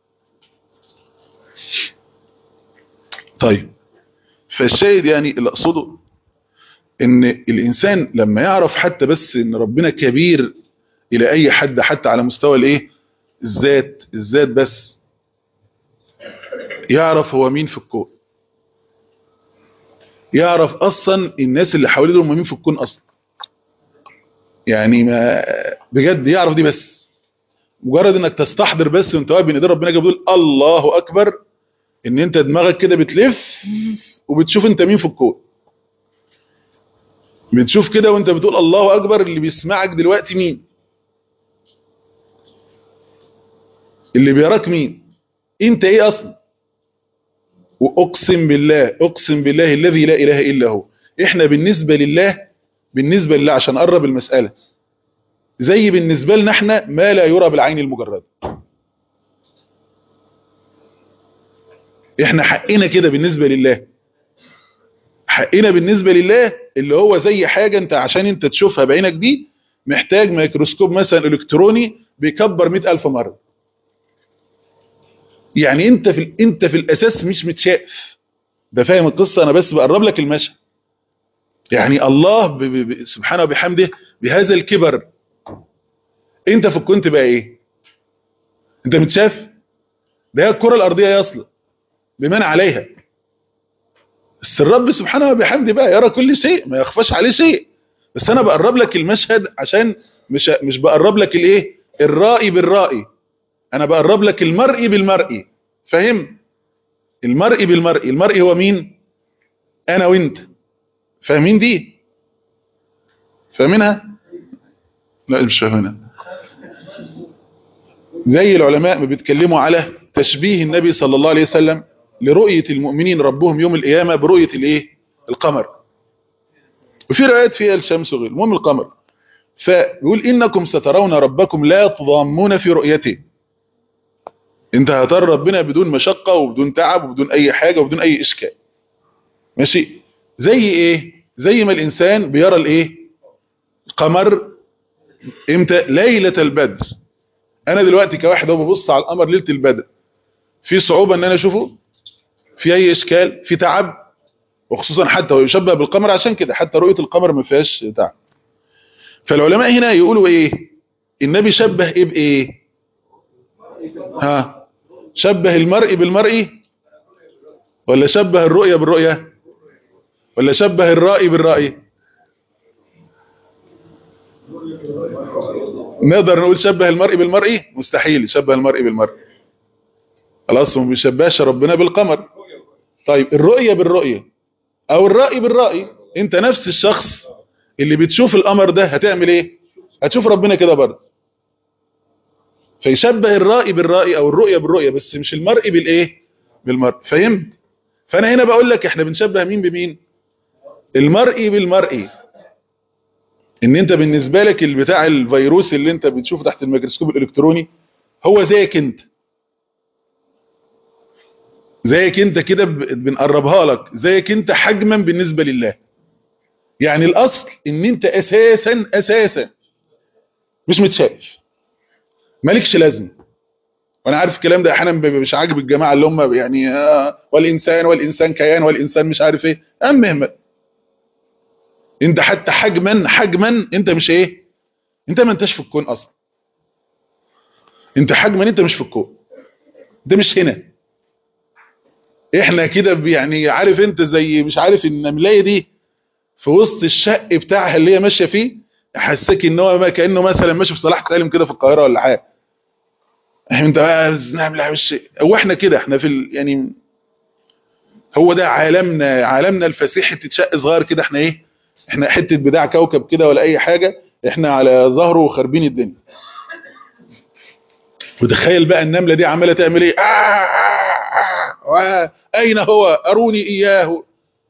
طيب فالشاهد يعني اللي أقصده ان الإنسان لما يعرف حتى بس ان ربنا كبير إلى أي حد حتى على مستوى الإيه الذات الذات بس يعرف هو مين في الكون يعرف أصلا الناس اللي حواليه دول مين في الكون أصلا يعني ما بجد يعرف دي بس مجرد انك تستحضر بس وانت واقف بين ايدين ربنا جاب بتقول الله اكبر ان انت دماغك كده بتلف وبتشوف انت مين في الكون بتشوف كده وانت بتقول الله اكبر اللي بيسمعك دلوقتي مين اللي بيراك مين انت ايه اصلا واقسم بالله اقسم بالله الذي لا اله الا هو احنا بالنسبة لله بالنسبة لله عشان قرب المسألة زي بالنسبة لنا احنا ما لا يرى بالعين المجردة احنا حقنا كده بالنسبة لله حقنا بالنسبة لله اللي هو زي حاجة انت عشان انت تشوفها بعينك دي محتاج ميكروسكوب مثلا الكتروني بيكبر مئة الف مرة يعني انت في, انت في الاساس مش متشاف ده فاهم القصة انا بس بقرب لك المشهد يعني الله ب ب سبحانه وبحمده بهذا الكبر انت في الكون تبقى ايه انت متشاف ده هي الكرة الارضية يصل بمن عليها بس الرب سبحانه وبحمده بقى يرى كل شيء ما يخفاش عليه شيء بس انا بقرب لك المشهد عشان مش مش بقرب لك الايه الرائي بالرائي انا بقرب لك المرئي بالمرئي فاهم المرئي بالمرئي المرئي هو مين انا وانت فاهمين دي فاهمينها لا مش فاهمينها زي العلماء ما بيتكلموا على تشبيه النبي صلى الله عليه وسلم لرؤية المؤمنين ربهم يوم القيامة برؤية الايه القمر وفي روايات فيها الشمس وغيره المهم القمر فيقول انكم سترون ربكم لا تضامون في رؤيته انت هترى ربنا بدون مشقة وبدون تعب وبدون اي حاجة وبدون اي اشكال ماشي زي ايه زي ما الانسان بيرى الايه القمر امتى ليلة البدر انا دلوقتي كواحد هو ببص على القمر ليلة البدر في صعوبة ان انا اشوفه في اي اشكال في تعب وخصوصا حتى هو يشبه بالقمر عشان كده حتى رؤية القمر ما فيهاش تعب فالعلماء هنا يقولوا ايه النبي شبه ايه بايه ها شبه المرء بالمرء ولا شبه الرؤية بالرؤية ولا شبه الرأي بالرأي نقدر نقول شبه المرء بالمرء مستحيل شبه المرء بالمرء خلاص ما بيشبهش ربنا بالقمر طيب الرؤية بالرؤية او الرأي بالرأي انت نفس الشخص اللي بتشوف القمر ده هتعمل ايه هتشوف ربنا كده برضه فيشبه الرأي بالرأي او الرؤية بالرؤية بس مش المرء بالايه بالمرء فهمت فانا هنا بقول لك احنا بنشبه مين بمين المرء بالمرء ان انت بالنسبة لك البتاع الفيروس اللي انت بتشوفه تحت الميكروسكوب الالكتروني هو زيك انت زيك انت كده بنقربها لك زيك انت حجما بالنسبة لله يعني الاصل ان انت اساسا اساسا مش متشاف مالكش لازمه وانا عارف الكلام ده احيانا مش عاجب الجماعه اللي هم يعني آه والانسان والانسان كيان والانسان مش عارف ايه المهم انت حتى حجما حجما انت مش ايه انت ما انتش في الكون اصلا انت حجما انت مش في الكون انت مش هنا احنا كده يعني عارف انت زي مش عارف النملايه دي في وسط الشق بتاعها اللي هي ماشيه فيه حسك ان هو كانه مثلا ماشي في صلاح سالم كده في القاهره ولا حاجه انت بقى نعمل مش هو احنا كده احنا في ال... يعني هو ده عالمنا عالمنا الفسيح حته شق صغير كده احنا ايه احنا حته بتاع كوكب كده ولا اي حاجه احنا على ظهره وخاربين الدنيا وتخيل بقى النمله دي عماله تعمل ايه آه آه آه اين هو اروني اياه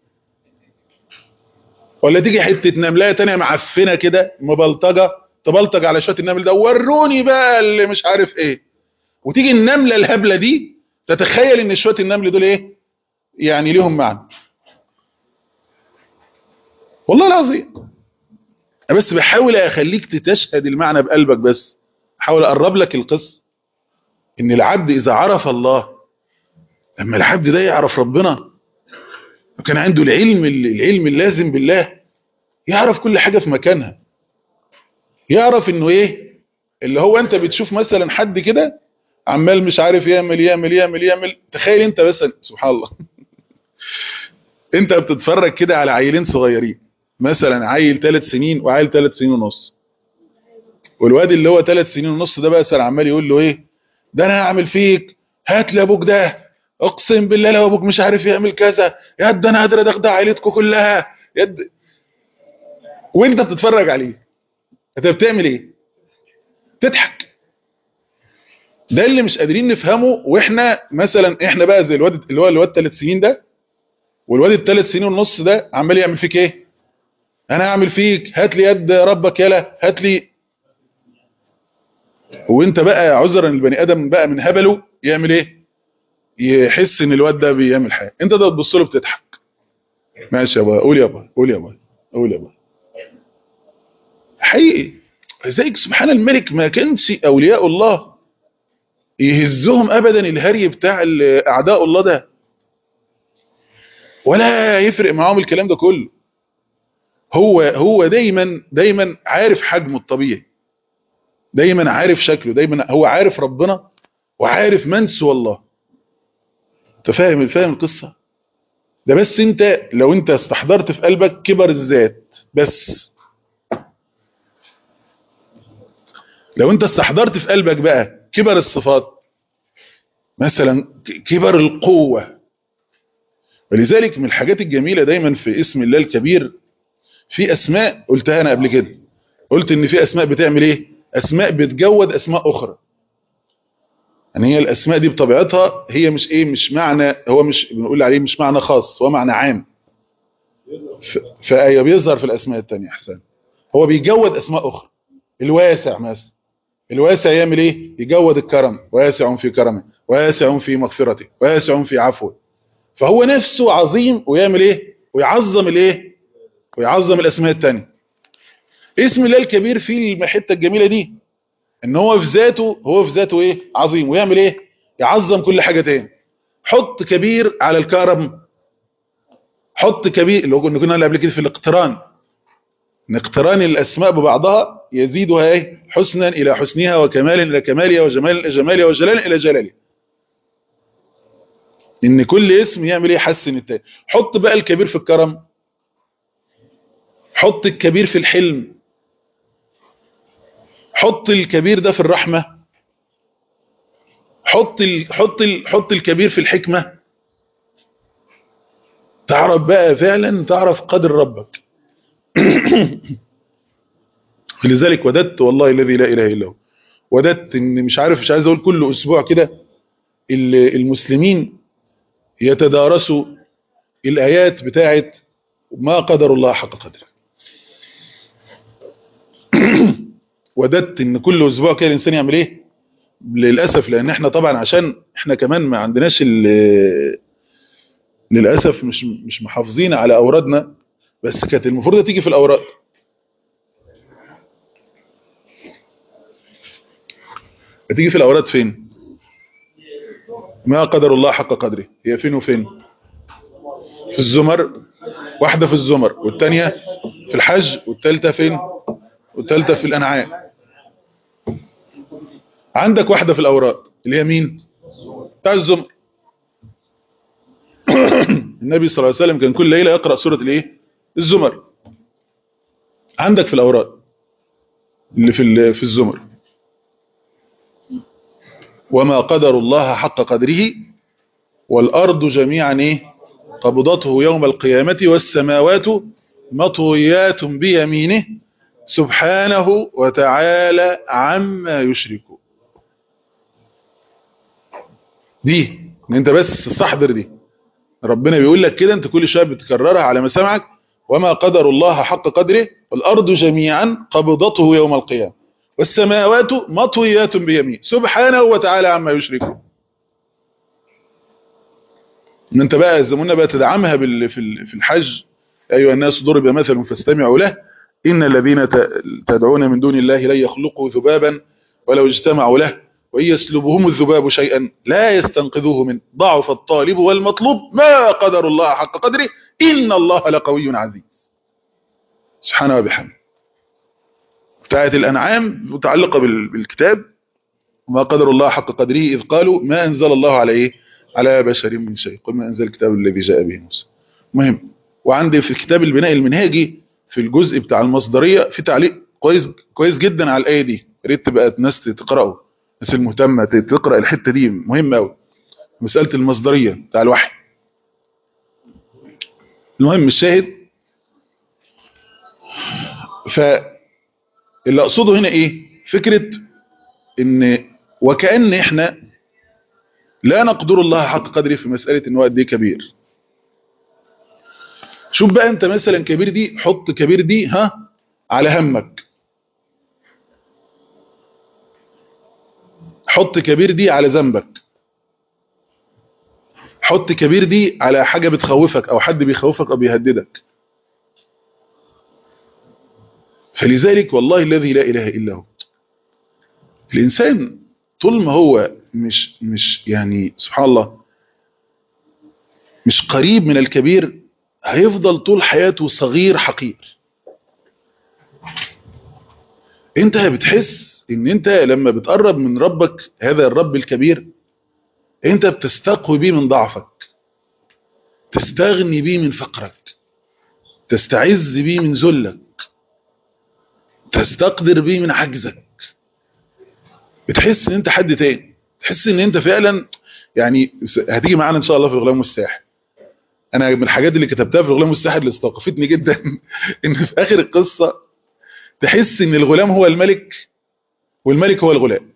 ولا تيجي حته نملايه تانية معفنه كده مبلطجه تبلطج على شويه النمل ده وروني بقى اللي مش عارف ايه وتيجي النمله الهبله دي تتخيل ان شويه النمل دول ايه يعني ليهم معنى والله العظيم بس بحاول اخليك تتشهد المعنى بقلبك بس احاول اقرب لك القصه ان العبد اذا عرف الله لما العبد ده يعرف ربنا وكان عنده العلم العلم اللازم بالله يعرف كل حاجة في مكانها يعرف انه ايه اللي هو انت بتشوف مثلا حد كده عمال مش عارف يعمل يعمل يعمل يعمل تخيل انت بس سبحان الله انت بتتفرج كده على عيلين صغيرين مثلا عيل ثلاث سنين وعيل ثلاث سنين ونص والواد اللي هو ثلاث سنين ونص ده بقى عمال يقول له ايه ده انا هعمل فيك هات لي ابوك ده اقسم بالله لو ابوك مش عارف يعمل كذا يد انا قادر ادغدغ عيلتكم كلها يد وانت بتتفرج عليه انت بتعمل ايه تضحك ده اللي مش قادرين نفهمه واحنا مثلا احنا بقى زي الواد اللي هو الواد ثلاث سنين ده والواد الثلاث سنين ونص ده عمال يعمل فيك ايه انا هعمل فيك هات لي يد ربك يلا هات لي وانت بقى عذرا البني ادم بقى من هبله يعمل ايه يحس ان الواد ده بيعمل حاجه انت ده تبص له بتضحك ماشي يابا قول يابا قول يابا قول يابا حقيقي لذلك سبحان الملك ما كانش اولياء الله يهزهم ابدا الهري بتاع اعداء الله ده ولا يفرق معاهم الكلام ده كله هو هو دايما دايما عارف حجمه الطبيعي دايما عارف شكله دايما هو عارف ربنا وعارف من سوى الله انت فاهم فاهم القصه ده بس انت لو انت استحضرت في قلبك كبر الذات بس لو انت استحضرت في قلبك بقى كبر الصفات مثلا كبر القوة ولذلك من الحاجات الجميلة دايما في اسم الله الكبير في اسماء قلتها انا قبل كده قلت ان في اسماء بتعمل ايه اسماء بتجود اسماء اخرى يعني هي الاسماء دي بطبيعتها هي مش ايه مش معنى هو مش بنقول عليه مش معنى خاص هو معنى عام ف- فأيوه بيظهر في الأسماء التانية أحسن هو بيجود أسماء أخرى الواسع مثلا الواسع يعمل إيه يجود الكرم واسع في كرمه واسع في مغفرته واسع في عفوه فهو نفسه عظيم ويعمل إيه ويعظم الإيه ويعظم الأسماء التانية اسم الله الكبير فيه الحتة الجميلة دي ان هو في ذاته هو في ذاته ايه عظيم ويعمل ايه يعظم كل حاجة تاني حط كبير على الكرم حط كبير اللي هو كنا قلنا قبل كده في الاقتران ان اقتران الاسماء ببعضها يزيدها ايه حسنا الى حسنها وكمالا الى كمالها وجمال الى جمالها وجلالا الى جلالها ان كل اسم يعمل ايه يحسن التاني حط بقى الكبير في الكرم حط الكبير في الحلم حط الكبير ده في الرحمة حط ال... حط ال... حط الكبير في الحكمة تعرف بقى فعلا تعرف قدر ربك لذلك وددت والله الذي لا اله الا هو وددت ان مش عارف مش عايز اقول كل اسبوع كده ال- المسلمين يتدارسوا الايات بتاعت ما قدر الله حق قدره وددت ان كل اسبوع كده الانسان يعمل ايه للاسف لان احنا طبعا عشان احنا كمان ما عندناش ال- للاسف مش مش محافظين على اورادنا بس كانت المفروض تيجي في الاوراد هتيجي في الاوراد فين ما قدر الله حق قدره هي فين وفين في الزمر واحده في الزمر والثانيه في الحج والثالثه فين والثالثه في الانعام عندك واحدة في الأوراد اللي هي مين بتاع الزمر النبي صلى الله عليه وسلم كان كل ليلة يقرأ سورة الايه الزمر عندك في الأوراد اللي في ال- في الزمر وما قدر الله حق قدره والأرض جميعا ايه قبضته يوم القيامة والسماوات مطويات بيمينه سبحانه وتعالى عما يشركون دي ان انت بس استحضر دي ربنا بيقول لك كده انت كل شويه بتكررها على مسامعك وما قدر الله حق قدره والارض جميعا قبضته يوم القيامه والسماوات مطويات بيمين سبحانه وتعالى عما يشركون ان انت بقى زماننا بقى تدعمها بال في ال- في الحج ايها الناس ضرب مثل فاستمعوا له ان الذين ت- تدعون من دون الله لن يخلقوا ذبابا ولو اجتمعوا له وإن يسلبهم الذباب شيئا لا يستنقذوه من ضعف الطالب والمطلوب ما قدر الله حق قدره إن الله لقوي عزيز سبحانه وبحمده بتاعت الأنعام متعلقة بال- بالكتاب ما قدر الله حق قدره إذ قالوا ما أنزل الله على إيه على بشر من شيء قل ما أنزل الكتاب الذي جاء به موسى مهم وعندي في كتاب البناء المنهاجي في الجزء بتاع المصدرية في تعليق كويس كويس جدا على الآية دي يا ريت تبقى الناس تقرأه الناس المهتمة تقرأ الحتة دي مهمة أوي مسألة المصدرية بتاع الوحي المهم الشاهد فاللي أقصده هنا إيه فكرة إن وكأن إحنا لا نقدر الله حق قدره في مسألة إن هو قد إيه كبير شوف بقى أنت مثلا كبير دي حط كبير دي ها على همك حط كبير دي على ذنبك حط كبير دي على حاجة بتخوفك او حد بيخوفك او بيهددك فلذلك والله الذي لا اله الا هو الانسان طول ما هو مش مش يعني سبحان الله مش قريب من الكبير هيفضل طول حياته صغير حقير انت بتحس ان انت لما بتقرب من ربك هذا الرب الكبير انت بتستقوي بيه من ضعفك تستغني بيه من فقرك تستعز بيه من ذلك تستقدر بيه من عجزك بتحس ان انت حد تاني تحس ان انت فعلا يعني هتيجي معانا ان شاء الله في الغلام والساحر انا من الحاجات اللي كتبتها في الغلام والساحر اللي استوقفتني جدا ان في اخر القصة تحس ان الغلام هو الملك والملك هو الغلام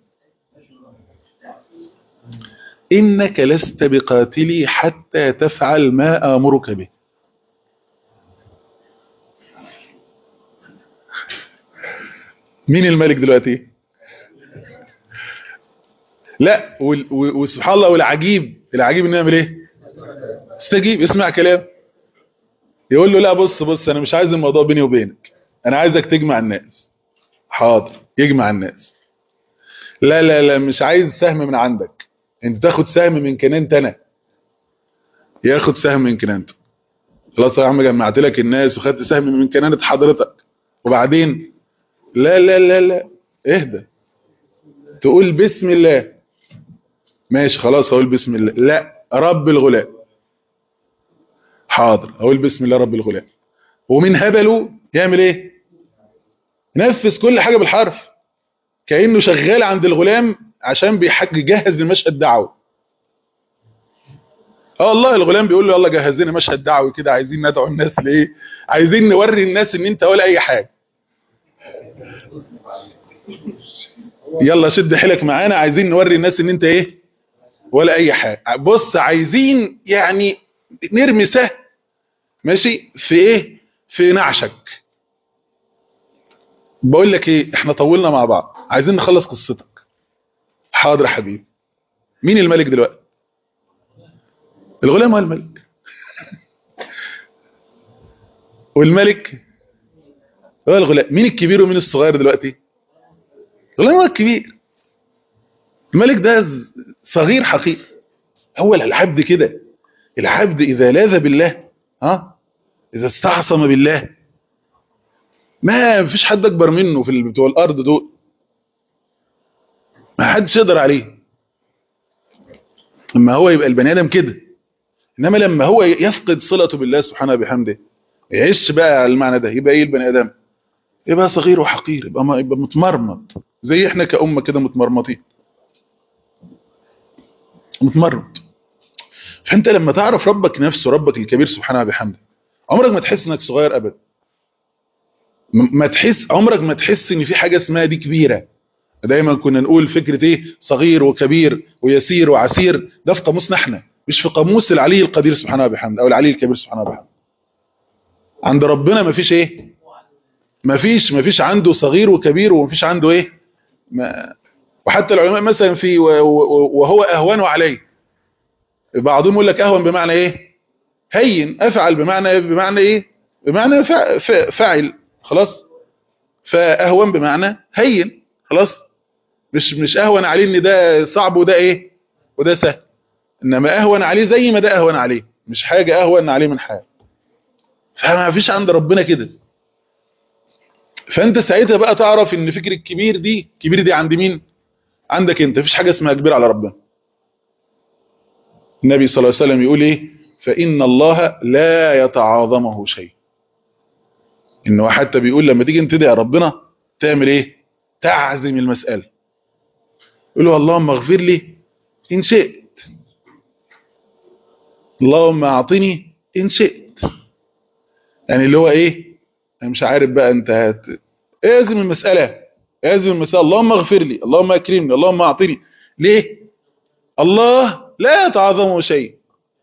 إنك لست بقاتلي حتى تفعل ما آمرك به مين الملك دلوقتي لا وال- و- وسبحان الله والعجيب العجيب انه يعمل ايه استجيب يسمع كلام يقول له لا بص بص انا مش عايز الموضوع بيني وبينك انا عايزك تجمع الناس حاضر يجمع الناس لا لا لا مش عايز سهم من عندك انت تاخد سهم من كنانت انا ياخد سهم من كنانته خلاص يا عم جمعت لك الناس وخدت سهم من كنانة حضرتك وبعدين لا لا لا لا اهدى تقول بسم الله ماشي خلاص اقول بسم الله لا رب الغلام حاضر اقول بسم الله رب الغلام ومن هبله يعمل ايه نفذ كل حاجة بالحرف كأنه شغال عند الغلام عشان بيحج يجهز لمشهد دعوي اه والله الغلام بيقول له يلا جهز لنا مشهد دعوي كده عايزين ندعو الناس لايه عايزين نوري الناس ان انت ولا اي حاجه يلا شد حيلك معانا عايزين نوري الناس ان انت ايه ولا اي حاجه بص عايزين يعني نرمي سهم ماشي في ايه في نعشك بقول لك ايه احنا طولنا مع بعض عايزين نخلص قصتك حاضر يا حبيبي مين الملك دلوقتي الغلام هو الملك والملك هو الغلام مين الكبير ومين الصغير دلوقتي الغلام هو الكبير الملك ده ز- صغير حقيقي هو العبد كده العبد اذا لاذ بالله ها اذا استعصم بالله ما فيش حد اكبر منه في ال- بتوع الارض دول ما حدش يقدر عليه اما هو يبقى البني ادم كده انما لما هو يفقد صلته بالله سبحانه وبحمده يعيش بقى على المعنى ده يبقى ايه البني ادم يبقى صغير وحقير يبقى ما يبقى متمرمط زي احنا كأمة كده متمرمطين متمرمط فانت لما تعرف ربك نفسه ربك الكبير سبحانه وبحمده عمرك ما تحس انك صغير ابدا م- ما تحس عمرك ما تحس ان في حاجة اسمها دي كبيرة دايما كنا نقول فكرة ايه صغير وكبير ويسير وعسير ده في قاموسنا احنا مش في قاموس العلي القدير سبحانه وبحمده او العلي الكبير سبحانه وبحمده عند ربنا ما فيش ايه ما فيش ما فيش عنده صغير وكبير وما فيش عنده ايه ما وحتى العلماء مثلا في و- و- وهو اهون عليه بعضهم يقول لك اهون بمعنى ايه هين افعل بمعنى بمعنى ايه بمعنى فع- فع- فاعل خلاص فاهون بمعنى هين خلاص مش مش اهون عليه ان ده صعب وده ايه وده سهل انما اهون عليه زي ما ده اهون عليه مش حاجه اهون عليه من حاجه فما فيش عند ربنا كده فانت ساعتها بقى تعرف ان فكره الكبير دي كبير دي عند مين عندك انت مفيش حاجه اسمها كبير على ربنا النبي صلى الله عليه وسلم يقول ايه فان الله لا يتعاظمه شيء انه حتى بيقول لما تيجي انت تدعي ربنا تعمل ايه تعزم المساله يقول له اللهم اغفر لي ان شئت اللهم اعطني ان شئت يعني اللي هو ايه انا مش عارف بقى انت هت... اعزم المساله اعزم المساله اللهم اغفر لي اللهم اكرمني اللهم اعطني ليه الله لا يتعاظمه شيء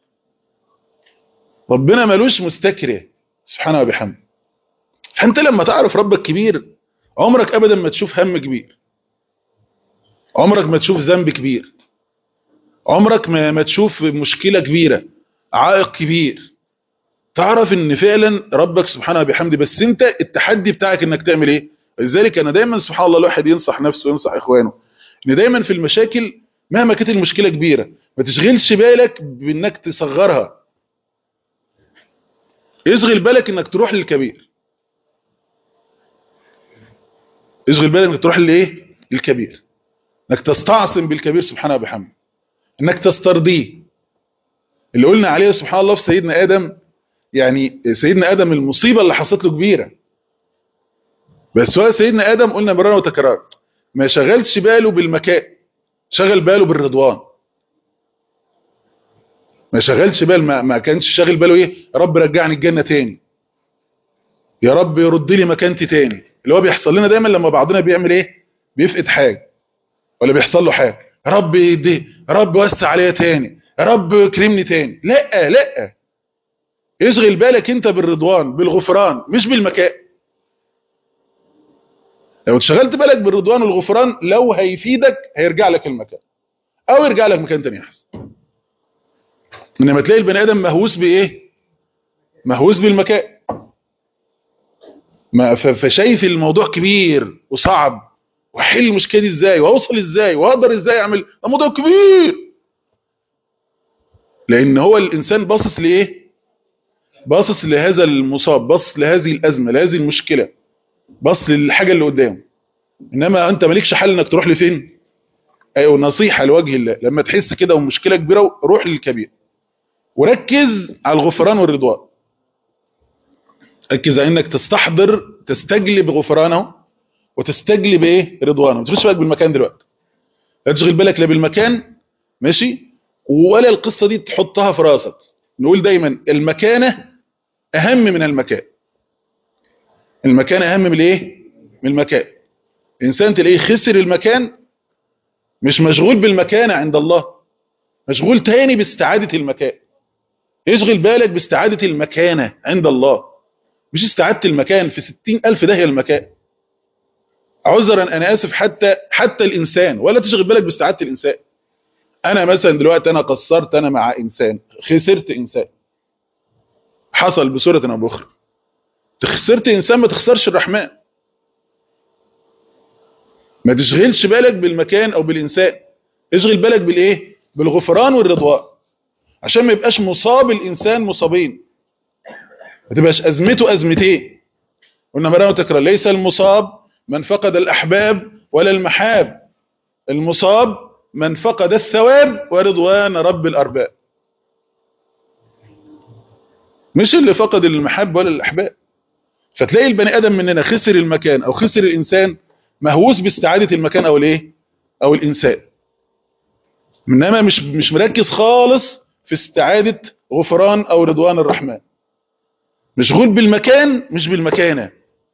ربنا ملوش مستكره سبحانه وبحمده فانت لما تعرف ربك كبير عمرك ابدا ما تشوف هم كبير عمرك ما تشوف ذنب كبير عمرك ما, ما تشوف مشكلة كبيرة عائق كبير تعرف ان فعلا ربك سبحانه وبحمده بس انت التحدي بتاعك انك تعمل ايه لذلك انا دايما سبحان الله الواحد ينصح نفسه وينصح اخوانه ان دايما في المشاكل مهما كانت المشكلة كبيرة ما تشغلش بالك بانك تصغرها اشغل بالك انك تروح للكبير اشغل بالك انك تروح لايه للكبير انك تستعصم بالكبير سبحانه وبحمده انك تسترضيه اللي قلنا عليه سبحان الله في سيدنا ادم يعني سيدنا ادم المصيبة اللي حصلت له كبيرة بس هو سيدنا ادم قلنا مرارا وتكرار ما شغلش باله بالمكان شغل باله بالرضوان ما شغلش بال ما, ما كانش شاغل باله ايه يا رب رجعني الجنة تاني يا رب يرد لي مكانتي تاني اللي هو بيحصل لنا دايما لما بعضنا بيعمل ايه بيفقد حاجة ولا بيحصل له حاجة يا رب يدي يا رب وسع عليا تاني يا رب كرمني تاني لا لا اشغل بالك انت بالرضوان بالغفران مش بالمكان لو اتشغلت بالك بالرضوان والغفران لو هيفيدك هيرجع لك المكان او يرجع لك مكان تاني احسن انما تلاقي البني ادم مهووس بايه مهووس بالمكان ما ف- فشايف الموضوع كبير وصعب واحل المشكله دي ازاي واوصل ازاي واقدر ازاي اعمل ده موضوع كبير لان هو الانسان باصص لايه باصص لهذا المصاب باصص لهذه الازمه لهذه المشكله باصص للحاجه اللي قدامه انما انت مالكش حل انك تروح لفين ايوه نصيحه لوجه الله لما تحس كده ومشكله كبيره روح للكبير وركز على الغفران والرضوان ركز على انك تستحضر تستجلب غفرانه وتستجلب ايه رضوانه ما تشغلش بالك بالمكان دلوقتي لا تشغل بالك لا بالمكان ماشي ولا القصه دي تحطها في راسك نقول دايما المكانه اهم من المكان المكان اهم من الايه من المكان الانسان تلاقيه خسر المكان مش مشغول بالمكانه عند الله مشغول تاني باستعاده المكان اشغل بالك باستعاده المكانه عند الله مش استعاده المكان في ستين ألف داهية المكان عذرا أنا آسف حتى حتى الإنسان ولا تشغل بالك باستعادة الإنسان أنا مثلا دلوقتي أنا قصرت أنا مع إنسان خسرت إنسان حصل بصورة أو بأخرى تخسرت إنسان ما تخسرش الرحمن ما تشغلش بالك بالمكان أو بالإنسان اشغل بالك بالإيه بالغفران والرضوان عشان ما يبقاش مصاب الإنسان مصابين ما تبقاش أزمته أزمتين قلنا مرة وتكرار ليس المصاب من فقد الأحباب ولا المحاب المصاب من فقد الثواب ورضوان رب الأرباب مش اللي فقد المحاب ولا الأحباب فتلاقي البني آدم مننا خسر المكان أو خسر الإنسان مهووس باستعادة المكان أو الإيه أو الإنسان إنما مش مش مركز خالص في استعادة غفران أو رضوان الرحمن مشغول بالمكان مش بالمكانه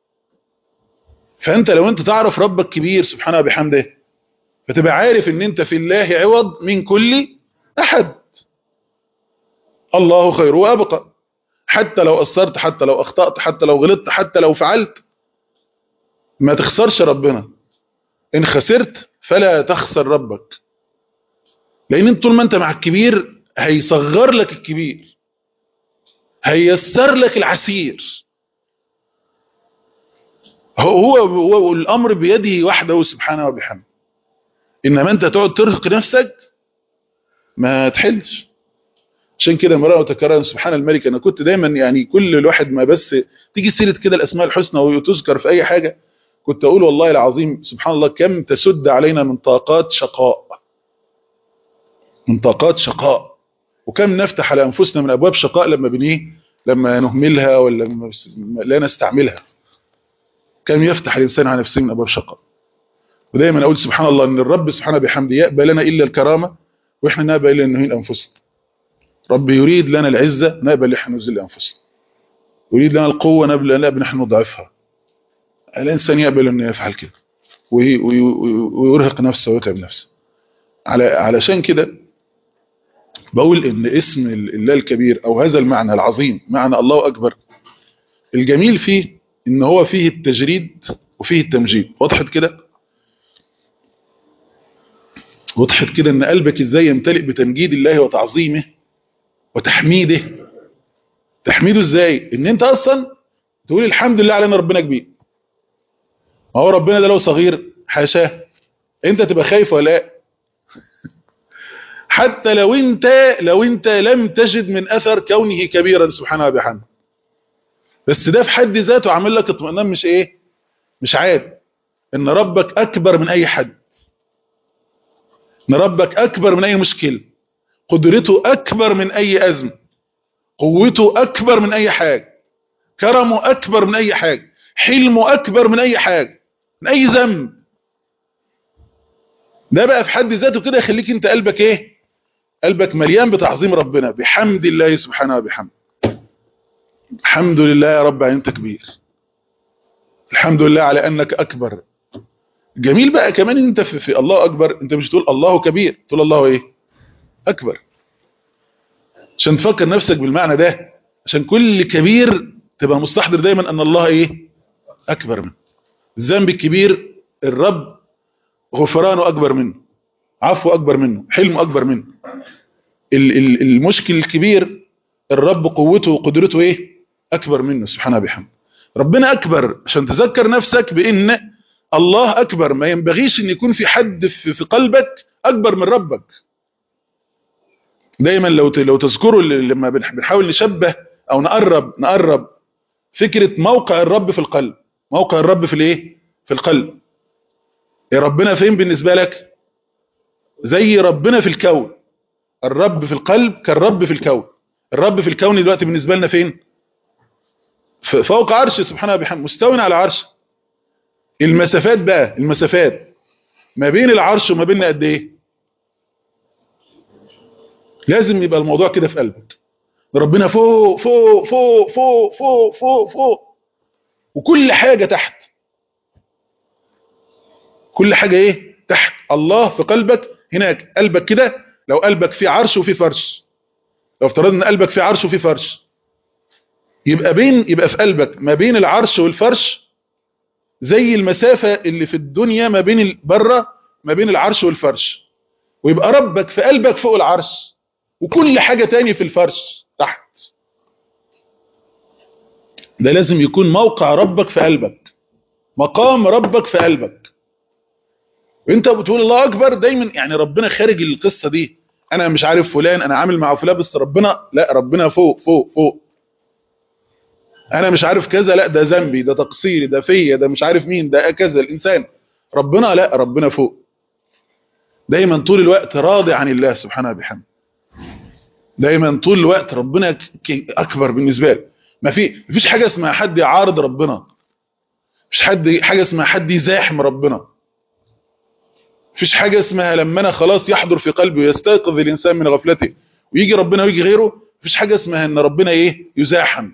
فانت لو انت تعرف ربك كبير سبحانه وبحمده فتبقى عارف ان انت في الله عوض من كل احد الله خير وابقى حتى لو قصرت حتى لو اخطأت حتى لو غلطت حتى لو فعلت ما تخسرش ربنا ان خسرت فلا تخسر ربك لان انت طول ما انت مع الكبير هيصغر لك الكبير هيسر لك العسير هو هو, هو الامر بيده وحده سبحانه وبحمده انما انت تقعد ترهق نفسك ما تحلش عشان كده مرة وتكرر سبحان الملك انا كنت دايما يعني كل الواحد ما بس تيجي سيره كده الاسماء الحسنى وتذكر في اي حاجه كنت اقول والله العظيم سبحان الله كم تسد علينا من طاقات شقاء من طاقات شقاء وكم نفتح على انفسنا من ابواب شقاء لما بنيه لما نهملها ولا لا نستعملها كم يفتح الإنسان على نفسه من أبواب شقاء ودايما أقول سبحان الله أن الرب سبحانه بحمده يأبى لنا إلا الكرامة وإحنا نأبى إلا أن نهين أنفسنا رب يريد لنا العزة نأبى اللي احنا نذل أنفسنا يريد لنا القوة نأبى نحن نضعفها الإنسان يأبى أنه يفعل كده ويرهق نفسه ويتعب نفسه على علشان كده بقول ان اسم الله الكبير او هذا المعنى العظيم معنى الله اكبر الجميل فيه ان هو فيه التجريد وفيه التمجيد وضحت كده وضحت كده ان قلبك ازاي يمتلئ بتمجيد الله وتعظيمه وتحميده تحميده ازاي ان انت اصلا تقول الحمد لله على ان ربنا كبير ما هو ربنا ده لو صغير حاشاه انت تبقى خايف ولا لا حتى لو انت لو انت لم تجد من اثر كونه كبيرا سبحانه وبحمده بس ده في حد ذاته عامل لك اطمئنان مش ايه مش عادي ان ربك اكبر من اي حد ان ربك اكبر من اي مشكله قدرته اكبر من اي ازمه قوته اكبر من اي حاجه كرمه اكبر من اي حاجه حلمه اكبر من اي حاجه من اي ذنب ده بقى في حد ذاته كده يخليك انت قلبك ايه قلبك مليان بتعظيم ربنا بحمد الله سبحانه وبحمده الحمد لله يا رب انت كبير الحمد لله على انك اكبر جميل بقى كمان انت في, في الله اكبر انت مش تقول الله كبير تقول الله ايه اكبر عشان تفكر نفسك بالمعنى ده عشان كل كبير تبقى مستحضر دايما ان الله ايه اكبر منه الذنب الكبير الرب غفرانه أكبر منه عفو أكبر منه حلمه أكبر منه ال- ال- المشكل الكبير الرب قوته وقدرته إيه أكبر منه سبحانه بحمد ربنا أكبر عشان تذكر نفسك بأن الله أكبر ما ينبغيش أن يكون في حد في في قلبك أكبر من ربك دايما لو ت- لو تذكروا اللي- لما بنح- بنحاول نشبه أو نقرب نقرب فكرة موقع الرب في القلب موقع الرب في الايه في القلب يا ربنا فين بالنسبة لك زي ربنا في الكون الرب في القلب كالرب في الكون الرب في الكون دلوقتي بالنسبة لنا فين ف- فوق عرش سبحانه وبحمده مستوى على عرش المسافات بقى المسافات ما بين العرش وما بيننا قد ايه لازم يبقى الموضوع كده في قلبك ربنا فوق فوق فوق فوق فوق فوق فوق وكل حاجة تحت كل حاجة ايه تحت الله في قلبك هناك قلبك كده لو قلبك فيه عرش وفيه فرش لو افترضنا ان قلبك فيه عرش وفيه فرش يبقى بين يبقى في قلبك ما بين العرش والفرش زي المسافة اللي في الدنيا ما بين ال- بره ما بين العرش والفرش ويبقى ربك في قلبك فوق العرش وكل حاجة تاني في الفرش تحت ده لازم يكون موقع ربك في قلبك مقام ربك في قلبك وانت بتقول الله اكبر دايما يعني ربنا خارج القصة دي انا مش عارف فلان انا عامل مع فلان بس ربنا لا ربنا فوق فوق فوق انا مش عارف كذا لا ده ذنبي ده تقصيري ده فيا ده مش عارف مين ده كذا الانسان ربنا لا ربنا فوق دايما طول الوقت راضي عن الله سبحانه وبحمده دايما طول الوقت ربنا ك- ك- اكبر بالنسبه له ما في مفيش حاجه اسمها حد يعارض ربنا مفيش حد حاجه اسمها حد يزاحم ربنا مفيش حاجه اسمها لما انا خلاص يحضر في قلبي ويستيقظ الانسان من غفلته ويجي ربنا ويجي غيره مفيش حاجه اسمها ان ربنا ايه يزاحم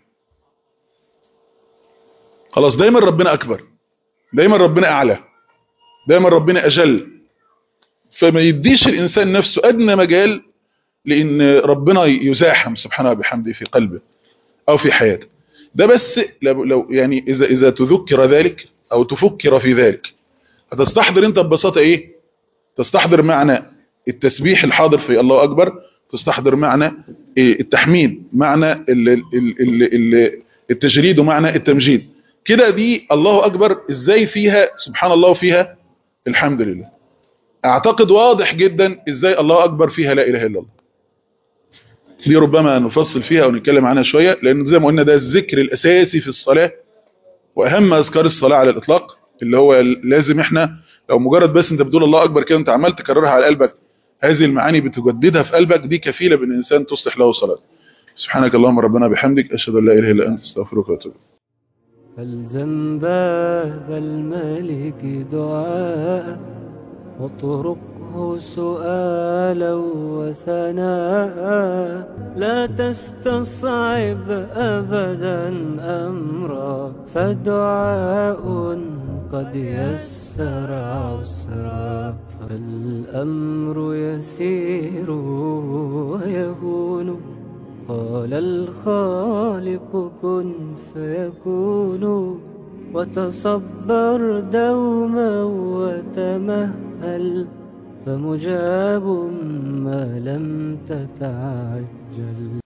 خلاص دايما ربنا اكبر دايما ربنا اعلى دايما ربنا اجل فما يديش الانسان نفسه ادنى مجال لان ربنا يزاحم سبحانه وبحمده في قلبه او في حياته ده بس لو لو يعني اذا اذا تذكر ذلك او تفكر في ذلك هتستحضر انت ببساطه ايه تستحضر معنى التسبيح الحاضر في الله اكبر تستحضر معنى إيه التحميد معنى ال ال ال ال التجريد ومعنى التمجيد كده دي الله اكبر ازاي فيها سبحان الله وفيها الحمد لله اعتقد واضح جدا ازاي الله اكبر فيها لا اله الا الله دي ربما نفصل فيها ونتكلم عنها شوية لأن زي ما قلنا ده الذكر الأساسي في الصلاة وأهم أذكار الصلاة على الإطلاق اللي هو لازم إحنا لو مجرد بس أنت بتقول الله أكبر كده أنت عمال تكررها على قلبك هذه المعاني بتجددها في قلبك دي كفيلة بأن الإنسان تصلح له صلاة سبحانك اللهم ربنا بحمدك أشهد أن لا إله إلا أنت استغفرك وأتوب إليك. فالزم باب الملك دعاء واطرقه سؤالا وثناء لا تستصعب أبدا أمرا فدعاء قد يسر عسرا فالأمر يسير ويهون قال الخالق كن فيكون وتصبر دوما وتمهل فمجاب ما لم تتعجل